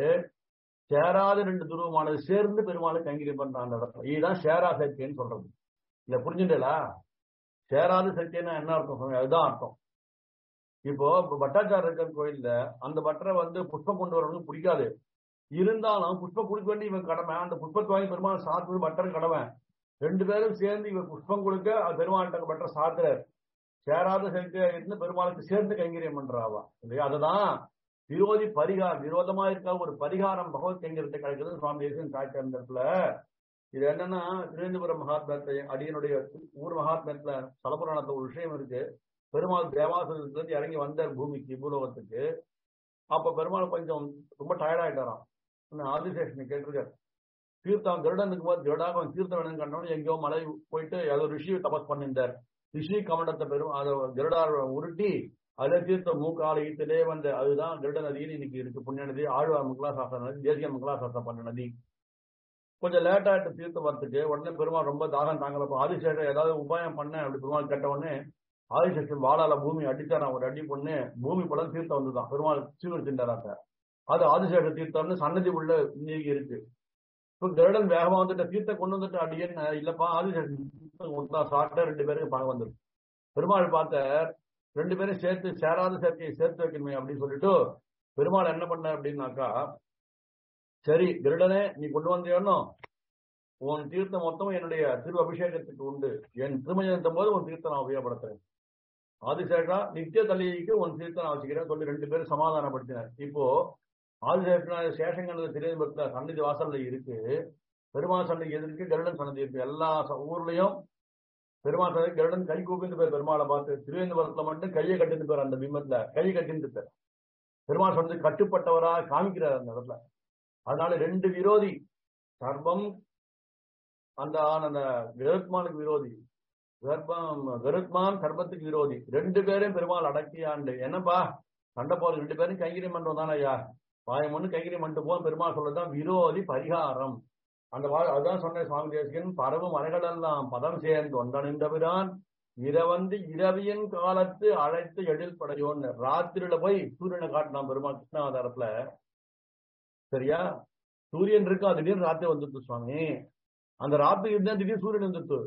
சேராத ரெண்டு துருவமானது சேர்ந்து பெருமாளை கைங்கரியம் பண்றான் அந்த இடத்துல இதுதான் சேரா சேர்க்கைன்னு சொல்றது இத புரிஞ்சுட்டா சேராத சேர்க்கைன்னா என்ன அர்த்தம் சொல்லுங்க அதுதான் அர்த்தம் இப்போ பட்டாச்சார இருக்கிற கோயில்ல அந்த பட்டரை வந்து புஷ்பம் கொண்டு வரவனுக்கு பிடிக்காது இருந்தாலும் புஷ்பம் கொடுக்க வேண்டிய இவன் கடமை அந்த புஷ்பத்தை வாங்கி பெருமாள் சாத்துறது பட்டர் கடமை ரெண்டு பேரும் சேர்ந்து இவர் புஷ்பம் கொடுக்க பெருமாள்கிட்ட பட்டர் சாத்துறாரு சேராத சேர்க்க இருந்து பெருமாளுக்கு சேர்ந்து கைங்கரியம் பண்றாவா இல்லையா அதுதான் விரோதி பரிகாரம் விரோதமா இருக்க ஒரு பரிகாரம் பகவத் எங்கிட்ட கிடைக்கிறது சுவாமி தேசியன் காய்ச்சல் இது என்னன்னா திருவேந்திபுரம் மகாத்மத்தை அடியனுடைய ஊர் மகாத்மத்துல சலபுராணத்துல ஒரு விஷயம் இருக்கு பெருமாள் தேவாசனத்துல இருந்து இறங்கி வந்தார் பூமிக்கு பூலோகத்துக்கு அப்ப பெருமாள் கொஞ்சம் ரொம்ப டயர்டாயிட்டாராம் ஆதிசேஷனை கேட்டிருக்காரு தீர்த்தம் கருடனுக்கு போது கருடாக அவன் தீர்த்தம் வேணும்னு கண்டவன் எங்கேயோ மலை போயிட்டு ஏதோ ரிஷி தபஸ் பண்ணியிருந்தார் ரிஷி கமண்டத்தை பெரும் அதை கருடார் உருட்டி அதுல தீர்த்தம் மூக்கால ஈத்திலே வந்த அதுதான் கருட நதியில் இன்னைக்கு இருக்கு புண்ணிய நதி ஆழ்வார் முகலாசாசன நதி தேசிய முகலாசாசனம் பண்ண நதி கொஞ்சம் லேட் ஆயிட்டு தீர்த்தம் வரத்துக்கு உடனே பெருமாள் ரொம்ப தாகம் தாங்கலப்போ ஆதிசேஷன் ஏதாவது உபாயம் பண்ண அப்படி பெருமாள் கேட்ட உடனே ஆதிசேஷன் வாழால பூமி அடிச்சாரான் ஒரு அடி பொண்ணு பூமி படம் தீர்த்தம் வந்துதான் பெருமாள் சீவர் திண்டாராத்த அது ஆதிசேஷ தீர்த்தம்னு சன்னதி உள்ள இன்னைக்கு இருக்கு இப்ப கருடன் வேகமா வந்துட்டு தீர்த்தம் கொண்டு வந்துட்டு அடியேன்னு இல்லப்பா ஆதிசேஷன் தீர்த்தம் சாப்பிட்டா ரெண்டு பேருக்கு பணம் வந்துடும் பெருமாள் பார்த்த ரெண்டு பேரும் சேர்த்து சேராத சேர்க்கையை சேர்த்து வைக்கணுமே அப்படின்னு சொல்லிட்டு பெருமாள் என்ன பண்ண அப்படின்னாக்கா சரி கருடனே நீ கொண்டு வந்தியோன்னு உன் தீர்த்தம் மொத்தம் என்னுடைய திரு அபிஷேகத்துக்கு உண்டு என் திருமணத்தின் போது உன் தீர்த்தம் நான் உபயோகப்படுத்துறேன் ஆதிசேஷா நித்திய தலைக்கு உன் தீர்த்தம் நான் வச்சுக்கிறேன் சொல்லி ரெண்டு பேரும் சமாதானப்படுத்தினார் இப்போ ஆதிசேஷனா சேஷங்கள்ல திருவேந்திபுரத்துல சன்னதி வாசல்ல இருக்கு பெருமாள் சன்னதி எதிர்க்கு கருடன் சன்னதி இருக்கு எல்லா ஊர்லயும் பெருமாள் சன்னதி கருடன் கை கூப்பிட்டு போய் பெருமாளை பார்த்து திருவேந்திபுரத்துல மட்டும் கையை கட்டிட்டு போய் அந்த பிம்பத்துல கையை கட்டிட்டு போய் பெருமாள் சன்னதி கட்டுப்பட்டவரா காமிக்கிறார் அந்த இடத்துல அதனால ரெண்டு விரோதி சர்வம் அந்த அந்த கருத்மானுக்கு விரோதி கர்ப்பம் கருத்மான் சர்பத்துக்கு விரோதி ரெண்டு பேரும் பெருமாள் அடக்கியாண்டு என்னப்பா சண்டை போல ரெண்டு பேரும் கைகிரியம் பண்றோம் தானே ஐயா பாயம் ஒண்ணு கைகிரியம் பண்ணிட்டு போவோம் பெருமாள் சொல்லதான் விரோதி பரிகாரம் அந்த அதுதான் சொன்னேன் சுவாமி தேசிகன் பரவு மலைகளெல்லாம் பதம் சேர்ந்து ஒன்றணிந்தபிரான் இரவந்து இரவியன் காலத்து அழைத்து எழில் படையோன்னு ராத்திரியில போய் சூரியனை காட்டினான் பெருமாள் கிருஷ்ணாவதாரத்துல சரியா சூரியன் இருக்கா திடீர்னு ராத்திரி வந்துட்டு சுவாமி அந்த ராத்திரி இருந்தா திடீர்னு சூரியன் வந்துட்டு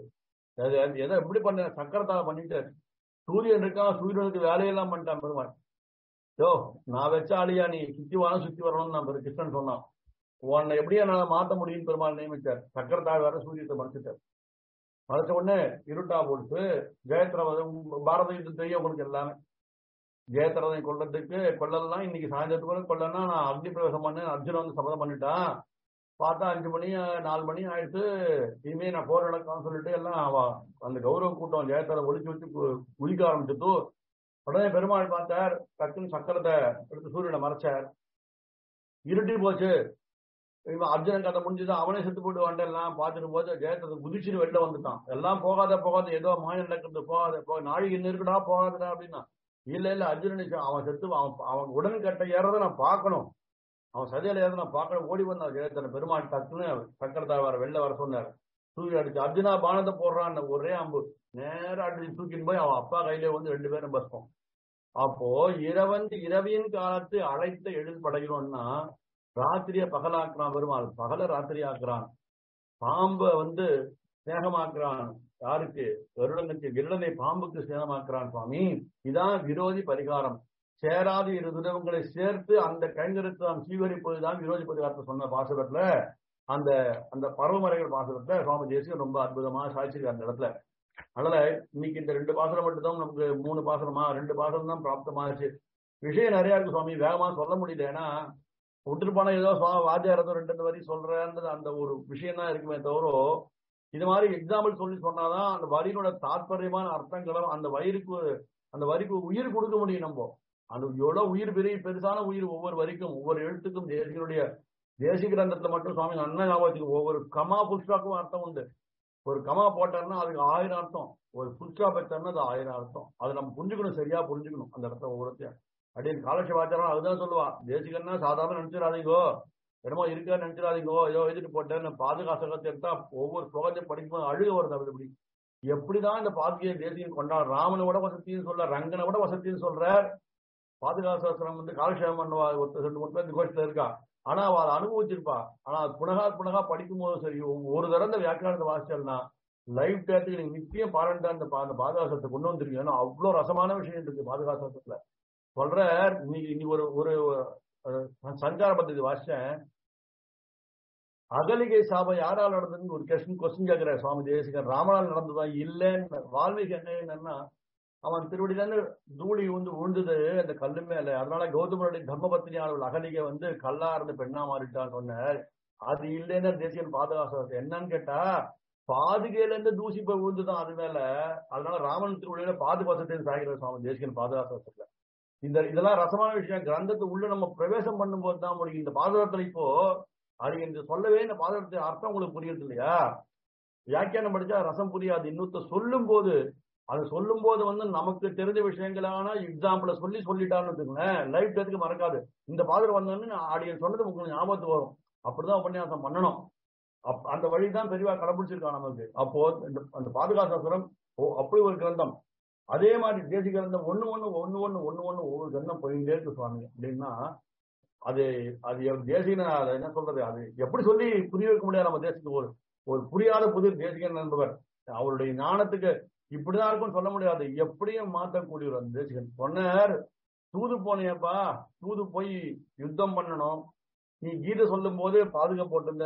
எதை எப்படி பண்ண சக்கரத்தால பண்ணிட்டு சூரியன் இருக்கா சூரியனுக்கு வேலையெல்லாம் பண்ணிட்டான் பெருமாள் யோ நான் வச்ச ஆளியா நீ சுத்தி வரணும் சுத்தி வரணும்னு நான் கிருஷ்ணன் சொன்னான் உன்னை எப்படியா நான் மாத்த முடியும் பெருமாள் நியமிச்சார் சக்கரத்தாழ் வேற சூரியத்தை மறைச்சிட்டார் மறைச்ச உடனே இருட்டா போட்டு ஜெயத்ரவதம் பாரத யுத்தம் தெரியும் உங்களுக்கு எல்லாமே ஜெயத்ரவதை கொள்ளத்துக்கு கொள்ளலாம் இன்னைக்கு சாயந்தரத்துக்குள்ள கொள்ளனா நான் அக்னி பிரவேசம் பண்ணேன் அர்ஜுன் வந்து சபதம் பண்ணிட்டான் பார்த்தா அஞ்சு மணி நாலு மணி ஆயிடுச்சு இனிமே நான் போர் நடக்கான்னு சொல்லிட்டு எல்லாம் அவ அந்த கௌரவ கூட்டம் ஜெயத்தரை ஒழிச்சு வச்சு குளிக்க ஆரம்பிச்சுட்டு உடனே பெருமாள் பார்த்தார் டக்குன்னு சக்கரத்தை எடுத்து சூரியனை மறைச்சார் இருட்டி போச்சு இவன் அர்ஜுனன் கதை முடிஞ்சுதான் அவனே செத்து போட்டு வந்தெல்லாம் பார்த்துட்டு போது ஜெயத்தை குதிச்சுட்டு வெளில வந்துட்டான் எல்லாம் போகாத போகாத ஏதோ மாயம் நடக்கிறது போகாத போக நாளைக்கு இன்னும் இருக்குடா போகாதடா அப்படின்னா இல்ல இல்ல அர்ஜுனன் அவன் செத்து அவன் அவன் உடன் கட்ட ஏறத நான் பார்க்கணும் அவன் சதியில ஏறத நான் பார்க்கணும் ஓடி வந்தான் ஜெயத்தனை பெருமாள் டக்குன்னு சக்கரத்தா வர வெளில வர சொன்னார் தூக்கி அடிச்சு அர்ஜுனா பானத்தை போடுறான் ஒரே அம்பு நேரம் அடிச்சு தூக்கின்னு போய் அவன் அப்பா கையில வந்து ரெண்டு பேரும் பஸ்பம் அப்போ இரவந்து இரவியின் காலத்து அழைத்த எழில் படைகிறோம்னா ராத்திரிய பகலாக்குறான் பெருமாள் பகல ராத்திரி ஆக்குறான் பாம்பை வந்து சேகமாக்குறான் யாருக்கு கருடனுக்கு கிருடனை பாம்புக்கு சேகமாக்குறான் சுவாமி இதான் விரோதி பரிகாரம் சேராத இரு துரவங்களை சேர்த்து அந்த கைங்கரத்தான் சீகரிப்பதுதான் விரோதி பரிகாரத்தை சொன்ன பாசகத்துல அந்த அந்த பருவமறைகள் பாசகத்துல சுவாமி தேசியம் ரொம்ப அற்புதமா சாய்ச்சிருக்காரு அந்த இடத்துல அதனால இன்னைக்கு இந்த ரெண்டு பாசனம் மட்டும் தான் நமக்கு மூணு பாசனமா ரெண்டு பாசனம் தான் பிராப்தமாச்சு விஷயம் நிறைய இருக்கு சுவாமி வேகமா சொல்ல முடியல ஏன்னா விட்டுட்டு போனா ஏதோ வாத்தியாரதோ ரெண்டு வரி சொல்றேன்றது அந்த ஒரு விஷயம் தான் இருக்குமே தவிர இது மாதிரி எக்ஸாம்பிள் சொல்லி சொன்னாதான் அந்த வரியினோட தாற்பயமான அர்த்தங்களும் அந்த வயிறுக்கு அந்த வரிக்கு உயிர் கொடுக்க முடியும் நம்ம அந்த எவ்வளவு உயிர் பெரிய பெருசான உயிர் ஒவ்வொரு வரிக்கும் ஒவ்வொரு எழுத்துக்கும் தேசிகனுடைய தேசிக கிரந்தத்துல மட்டும் சுவாமி அண்ணன் ஞாபகத்துக்கு ஒவ்வொரு கமா புஷ்டாக்கும் அர்த்தம் உண்டு ஒரு கமா போட்டாருன்னா அதுக்கு ஆயிரம் அர்த்தம் ஒரு புஷ்டா வச்சாருன்னா அது ஆயிரம் அர்த்தம் அதை நம்ம புரிஞ்சுக்கணும் சரியா புரிஞ்சுக்கணும் அந்த இடத்த ஒவ்வொருத்தையும் அப்படின்னு காலட்சேபாச்சாரம் அதுதான் சொல்லுவா தேசிகன்னா சாதாரண நினைச்சிடாதீங்கோ என்னமோ இருக்கா நினைச்சிடாதீங்கோ ஏதோ எழுதிட்டு போட்டேன்னு பாதுகாசகத்தை எடுத்தா ஒவ்வொரு ஸ்லோகத்தையும் படிக்கும்போது அழுக வருது அப்படி இப்படி எப்படிதான் இந்த பாதுகையை தேசியம் கொண்டாடு ராமனை விட வசத்தின்னு சொல்ற ரங்கனை விட வசத்தின்னு சொல்ற பாதுகாசாஸ்திரம் வந்து காலட்சேபம் பண்ணுவா ஒருத்தர் ரெண்டு மூணு பேர் இந்த கோஷ்டில இருக்கா ஆனா அவ அதை அனுபவிச்சிருப்பா ஆனா புனகா புனகா படிக்கும் போது சரி ஒரு தடவை இந்த வியாக்கியானத்தை வாசிச்சல்னா லைவ் டேத்துக்கு நீங்க நிச்சயம் பாரண்டா அந்த அந்த பாதுகாசத்தை கொண்டு வந்திருக்கீங்க ஏன்னா அவ்வளவு ரசமான விஷயம் இருக்கு பாதுகாசத்துல சொல்ற இன்னைக்கு இன்னைக்கு ஒரு ஒரு சஞ்சார பദ്ധதி வாசிச்சேன் அகலிகை சாபம் யாரால் நடந்ததுன்னு ஒரு கொஸ்டின் கொஸ்டின் கேட்கிற சுவாமி தேசிகன் ராமனால் நடந்ததா இல்லைன்னு வால்மீகி என்ன என்னன்னா அவன் திருவடியில இருந்து தூளி வந்து உழுந்தது அந்த கல்லு மேல அதனால கௌதமனுடைய தர்மபத்தினியாளர்கள் அகலிகை வந்து கல்லா இருந்து பெண்ணா மாறிட்டான்னு சொன்னார் அது இல்லைன்னு தேசியன் பாதுகாப்பு என்னன்னு கேட்டா பாதுகையில இருந்து தூசி போய் விழுந்துதான் அது மேல அதனால ராமன் திருவள்ளியில பாதுகாசத்தை சாகிற சுவாமி தேசிகன் பாதுகாசத்துல இந்த இதெல்லாம் ரசமான விஷயம் கிரந்தத்து உள்ள நம்ம பிரவேசம் பண்ணும்போது தான் முடியும் இந்த பாதுகாத்துல இப்போ அது இந்த சொல்லவே இந்த பாதுகாத்து அர்த்தம் உங்களுக்கு புரியுது இல்லையா வியாக்கியானம் படிச்சா ரசம் புரியாது இன்னொருத்த சொல்லும் போது அது சொல்லும் போது வந்து நமக்கு தெரிஞ்ச விஷயங்களான எக்ஸாம்பிள சொல்லி சொல்லிட்டான்னு வச்சுக்கோங்களேன் லைஃப் டேத்துக்கு மறக்காது இந்த பாதர் வந்தோன்னு ஆடியன் சொன்னது உங்களுக்கு ஞாபகத்துக்கு வரும் அப்படிதான் உபன்யாசம் பண்ணணும் அப் அந்த வழிதான் பெரியவா கடைபிடிச்சிருக்கான் நமக்கு அப்போ இந்த அந்த பாதுகாசாஸ்திரம் ஓ அப்படி ஒரு கிரந்தம் அதே மாதிரி தேசிய கிரந்தம் ஒண்ணு ஒண்ணு ஒண்ணு ஒண்ணு ஒண்ணு ஒண்ணு ஒவ்வொரு கிரந்தம் போயிட்டே இருக்கு சுவாமி அப்படின்னா அது அது தேசிய அதை என்ன சொல்றது அது எப்படி சொல்லி புரிய வைக்க முடியாது நம்ம தேசத்துக்கு ஒரு ஒரு புரியாத புது தேசிகன் என்பவர் அவருடைய ஞானத்துக்கு இப்படிதான் இருக்கும் சொல்ல முடியாது எப்படியும் மாற்றக்கூடியவர் அந்த தேசிகன் சொன்னார் தூது போனியப்பா தூது போய் யுத்தம் பண்ணணும் நீ கீதை சொல்லும் போது பாதுகா போட்டிருந்த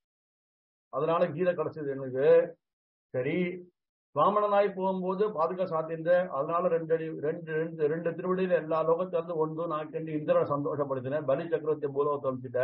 அதனால கீதை கிடைச்சது எனக்கு சரி வாமனனாய் போகும்போது பாதுகா சாத்தியிருந்த அதனால ரெண்டு அடி ரெண்டு ரெண்டு ரெண்டு திருவடியில எல்லா லோகத்துல இருந்து ஒன்று நாக்கு இந்திரனை சந்தோஷப்படுத்தினேன் பலி சக்கரவர்த்தி பூலோகத்தை அமைச்சிட்ட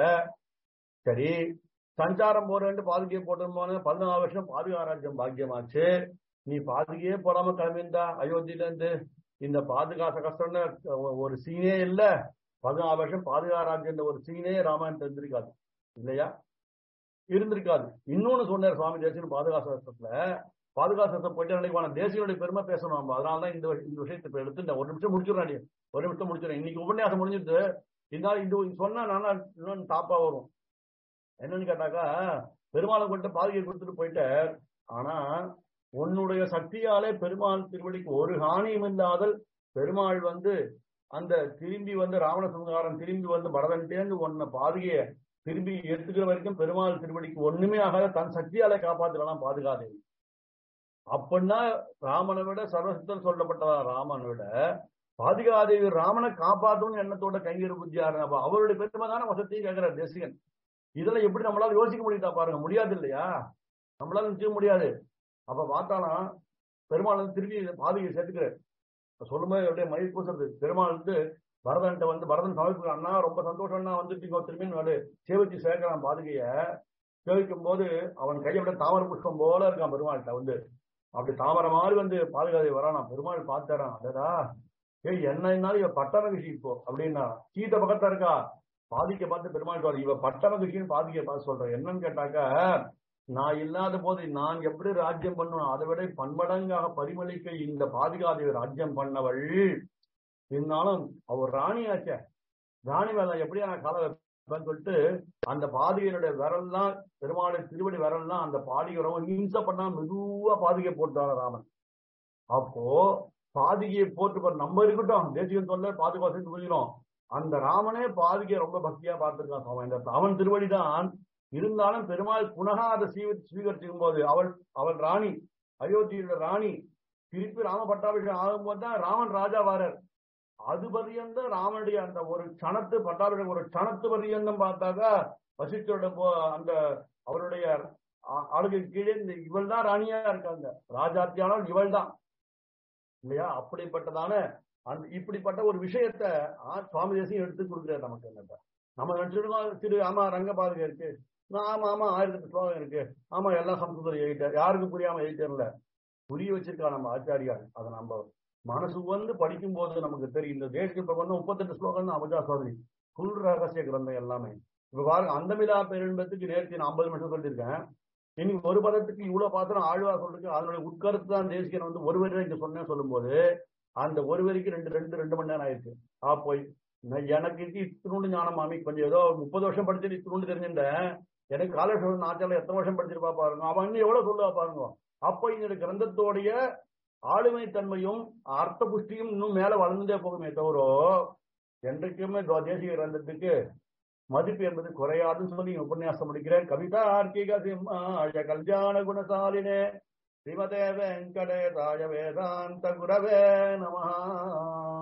சரி சஞ்சாரம் போறேன்ட்டு பாதுகையை போட்டு போன பதினாலு வருஷம் பாதுகா ராஜ்யம் பாக்கியமாச்சு நீ பாதுகையே போடாம கிளம்பியிருந்தா அயோத்தியில இருந்து இந்த பாதுகாச கஷ்டம்னு ஒரு சீனே இல்ல பதினாலு வருஷம் பாதுகா ராஜ்யம் ஒரு சீனே ராமாயணம் இருந்திருக்காது இல்லையா இருந்திருக்காது இன்னொன்னு சொன்னார் சுவாமி தேசியன் பாதுகாசத்துல பாதுகாசத்தை போயிட்டு நினைப்பான தேசியனுடைய பெருமை பேசணும் நம்ம அதனாலதான் இந்த இந்த விஷயத்தை இப்ப எடுத்து ஒரு நிமிஷம் முடிச்சிடறாடி ஒரு நிமிஷம் முடிச்சிடறேன் இன்னைக்கு உபன்யாசம் முடிஞ்சிட்டு இருந்தாலும் இது சொன்னா நானா இன்னொன்னு டாப்பா வரும் என்னன்னு கேட்டாக்கா பெருமாளை கொண்டு பாதுகை கொடுத்துட்டு போயிட்டார் ஆனா உன்னுடைய சக்தியாலே பெருமாள் திருவடிக்கு ஒரு ஹானியும் இல்லாதல் பெருமாள் வந்து அந்த திரும்பி வந்து ராவண சம்ஹாரம் திரும்பி வந்து பரதன்டேந்து ஒன்ன பாதுகைய திரும்பி எடுத்துக்கிற வரைக்கும் பெருமாள் திருவடிக்கு ஒண்ணுமே ஆகாத தன் சக்தியாலே காப்பாத்துக்கலாம் பாதுகாதேவி அப்படின்னா ராமனை விட சர்வசித்தன் சொல்லப்பட்டதா ராமனை விட பாதுகாதேவி ராமனை காப்பாற்றணும் எண்ணத்தோட கைங்கர் புத்தியாரு அப்ப அவருடைய பெருமை தானே வசத்தையும் கேட்கிறார் தேசிகன் இதெல்லாம் எப்படி நம்மளால யோசிக்க முடியுதா பாருங்க முடியாது இல்லையா நம்மளால நிச்சயம் முடியாது அப்ப பார்த்தானா பெருமாள் வந்து திரும்பி பாதுகை சேர்த்துக்கிறார் சொல்லும்போது அப்படியே மயில் பூசுறது பெருமாள் வந்து பரதன்ட்ட வந்து பரதன் சமைப்பு அண்ணா ரொம்ப சந்தோஷம் அண்ணா வந்துட்டீங்க திரும்பி சேவிச்சு சேர்க்கிறான் பாதுகைய சேவிக்கும் போது அவன் கையை விட தாமரை புஷ்பம் போல இருக்கான் பெருமாள்கிட்ட வந்து அப்படி தாமரை மாதிரி வந்து பாதுகாதை வரானா பெருமாள் பார்த்தாரான் அதடா ஏய் என்ன என்னாலும் இவ பட்டண விஷயம் இப்போ அப்படின்னா சீத்த பக்கத்தா இருக்கா பாதிக்க பார்த்து பெருமாள் இவ பட்டண விஷயம் பாதிக்க பார்த்து சொல்றேன் என்னன்னு கேட்டாக்கா நான் இல்லாத போது நான் எப்படி ராஜ்யம் பண்ணுவேன் அதை விட பன்மடங்காக பரிமளிக்க இந்த பாதுகாதேவி ராஜ்யம் பண்ணவள் இருந்தாலும் அவர் ராணியாச்ச ராணி வேலை எப்படியா நான் கால வைப்பேன்னு சொல்லிட்டு அந்த பாதிகையினுடைய விரல்லாம் பெருமாளுடைய திருவடி விரல்லாம் அந்த பாதிகை ரொம்ப ஹிம்சை பண்ணா மெதுவா பாதிகை போட்டாங்க ராமன் அப்போ பாதிகையை போட்டு நம்ம இருக்கட்டும் தேசியம் சொல்ல பாதுகாப்பு புரிஞ்சிடும் அந்த ராமனே பாதிகையை ரொம்ப பக்தியா பார்த்திருக்கான் அவன் இந்த அவன் திருவடி தான் இருந்தாலும் பெருமாள் புனகா அதை சீவ ஸ்வீகரிச்சிக்கும் போது அவள் அவள் ராணி அயோத்தியோட ராணி திருப்பி ராம பட்டாபிஷேகம் ஆகும்போது தான் ராமன் ராஜா வாரர் அது பரியந்த ராமனுடைய அந்த ஒரு கணத்து பட்டாபிஷேகம் ஒரு கணத்து பரியந்தம் பார்த்தாக்கா வசிஷ்டோட அந்த அவருடைய ஆளுகை கீழே இந்த இவள் தான் ராணியா இருக்காங்க ராஜாத்தியானால் இவள் தான் இல்லையா அப்படிப்பட்டதான அந்த இப்படிப்பட்ட ஒரு விஷயத்த சுவாமி தேசியம் எடுத்து கொடுக்குறாரு நமக்கு என்னட்ட நம்ம நினைச்சிருக்கோம் திரு ஆமா ரங்க பாதுகை இருக்கு ஆமா ஆமா ஆயிரத்தி ஸ்லோகம் இருக்கு ஆமா எல்லாம் சம்ஸ்கிருதம் எழுதிட்டார் யாருக்கும் புரியாம எழுதிட்டல புரிய வச்சிருக்கா நம்ம ஆச்சாரியார் அதை நம்ம மனசு வந்து படிக்கும் போது நமக்கு தெரியும் இந்த தேசிய பிரபந்தம் முப்பத்தெட்டு ஸ்லோகம் தான் அமுதா சோதரி புல் ரகசிய கிரந்தம் எல்லாமே இப்ப பாருங்க அந்தமிலா பேரின்பத்துக்கு நேர்த்தி நான் ஐம்பது நிமிஷம் சொல்லியிருக்கேன் இன்னைக்கு ஒரு பதத்துக்கு இவ்வளவு பாத்திரம் ஆழ்வா சொல்லிருக்கு அதனுடைய உட்கருத்து தான் தேசிகன் வந்து ஒரு வரி இங்க சொன்னேன் சொல்லும் போது அந்த ஒரு வரிக்கு ரெண்டு ரெண்டு ரெண்டு மணி நேரம் ஆயிருக்கு ஆ போய் எனக்கு இத்தினோண்டு ஞானம் மாமி கொஞ்சம் ஏதோ முப்பது வருஷம் படிச்சுட்டு இத்தினோண்டு தெரிஞ்சுட்டேன் எனக்கு காலேஜ் நாச்சால எத்தனை வருஷம் படிச்சிருப்பா பாருங்க அவன் இன்னும் எவ்வளவு சொல்லுவா பாருங்க அப்ப இந்த கிரந்தத்தோடைய ஆளுமை தன்மையும் அர்த்த புஷ்டியும் இன்னும் மேல வளர்ந்துட்டே போகுமே தவிர என்றைக்குமே தேசிய கிரந்தத்துக்கு மதிப்பு என்பது குறையாதுன்னு சொல்லி உபன்யாசம் முடிக்கிறேன் கவிதா ஆர்த்திக சிம்மாழ கல்யாண குணசாலினே ஸ்ரீமதே வெங்கடேதாய வேதாந்த குரவே நமஹா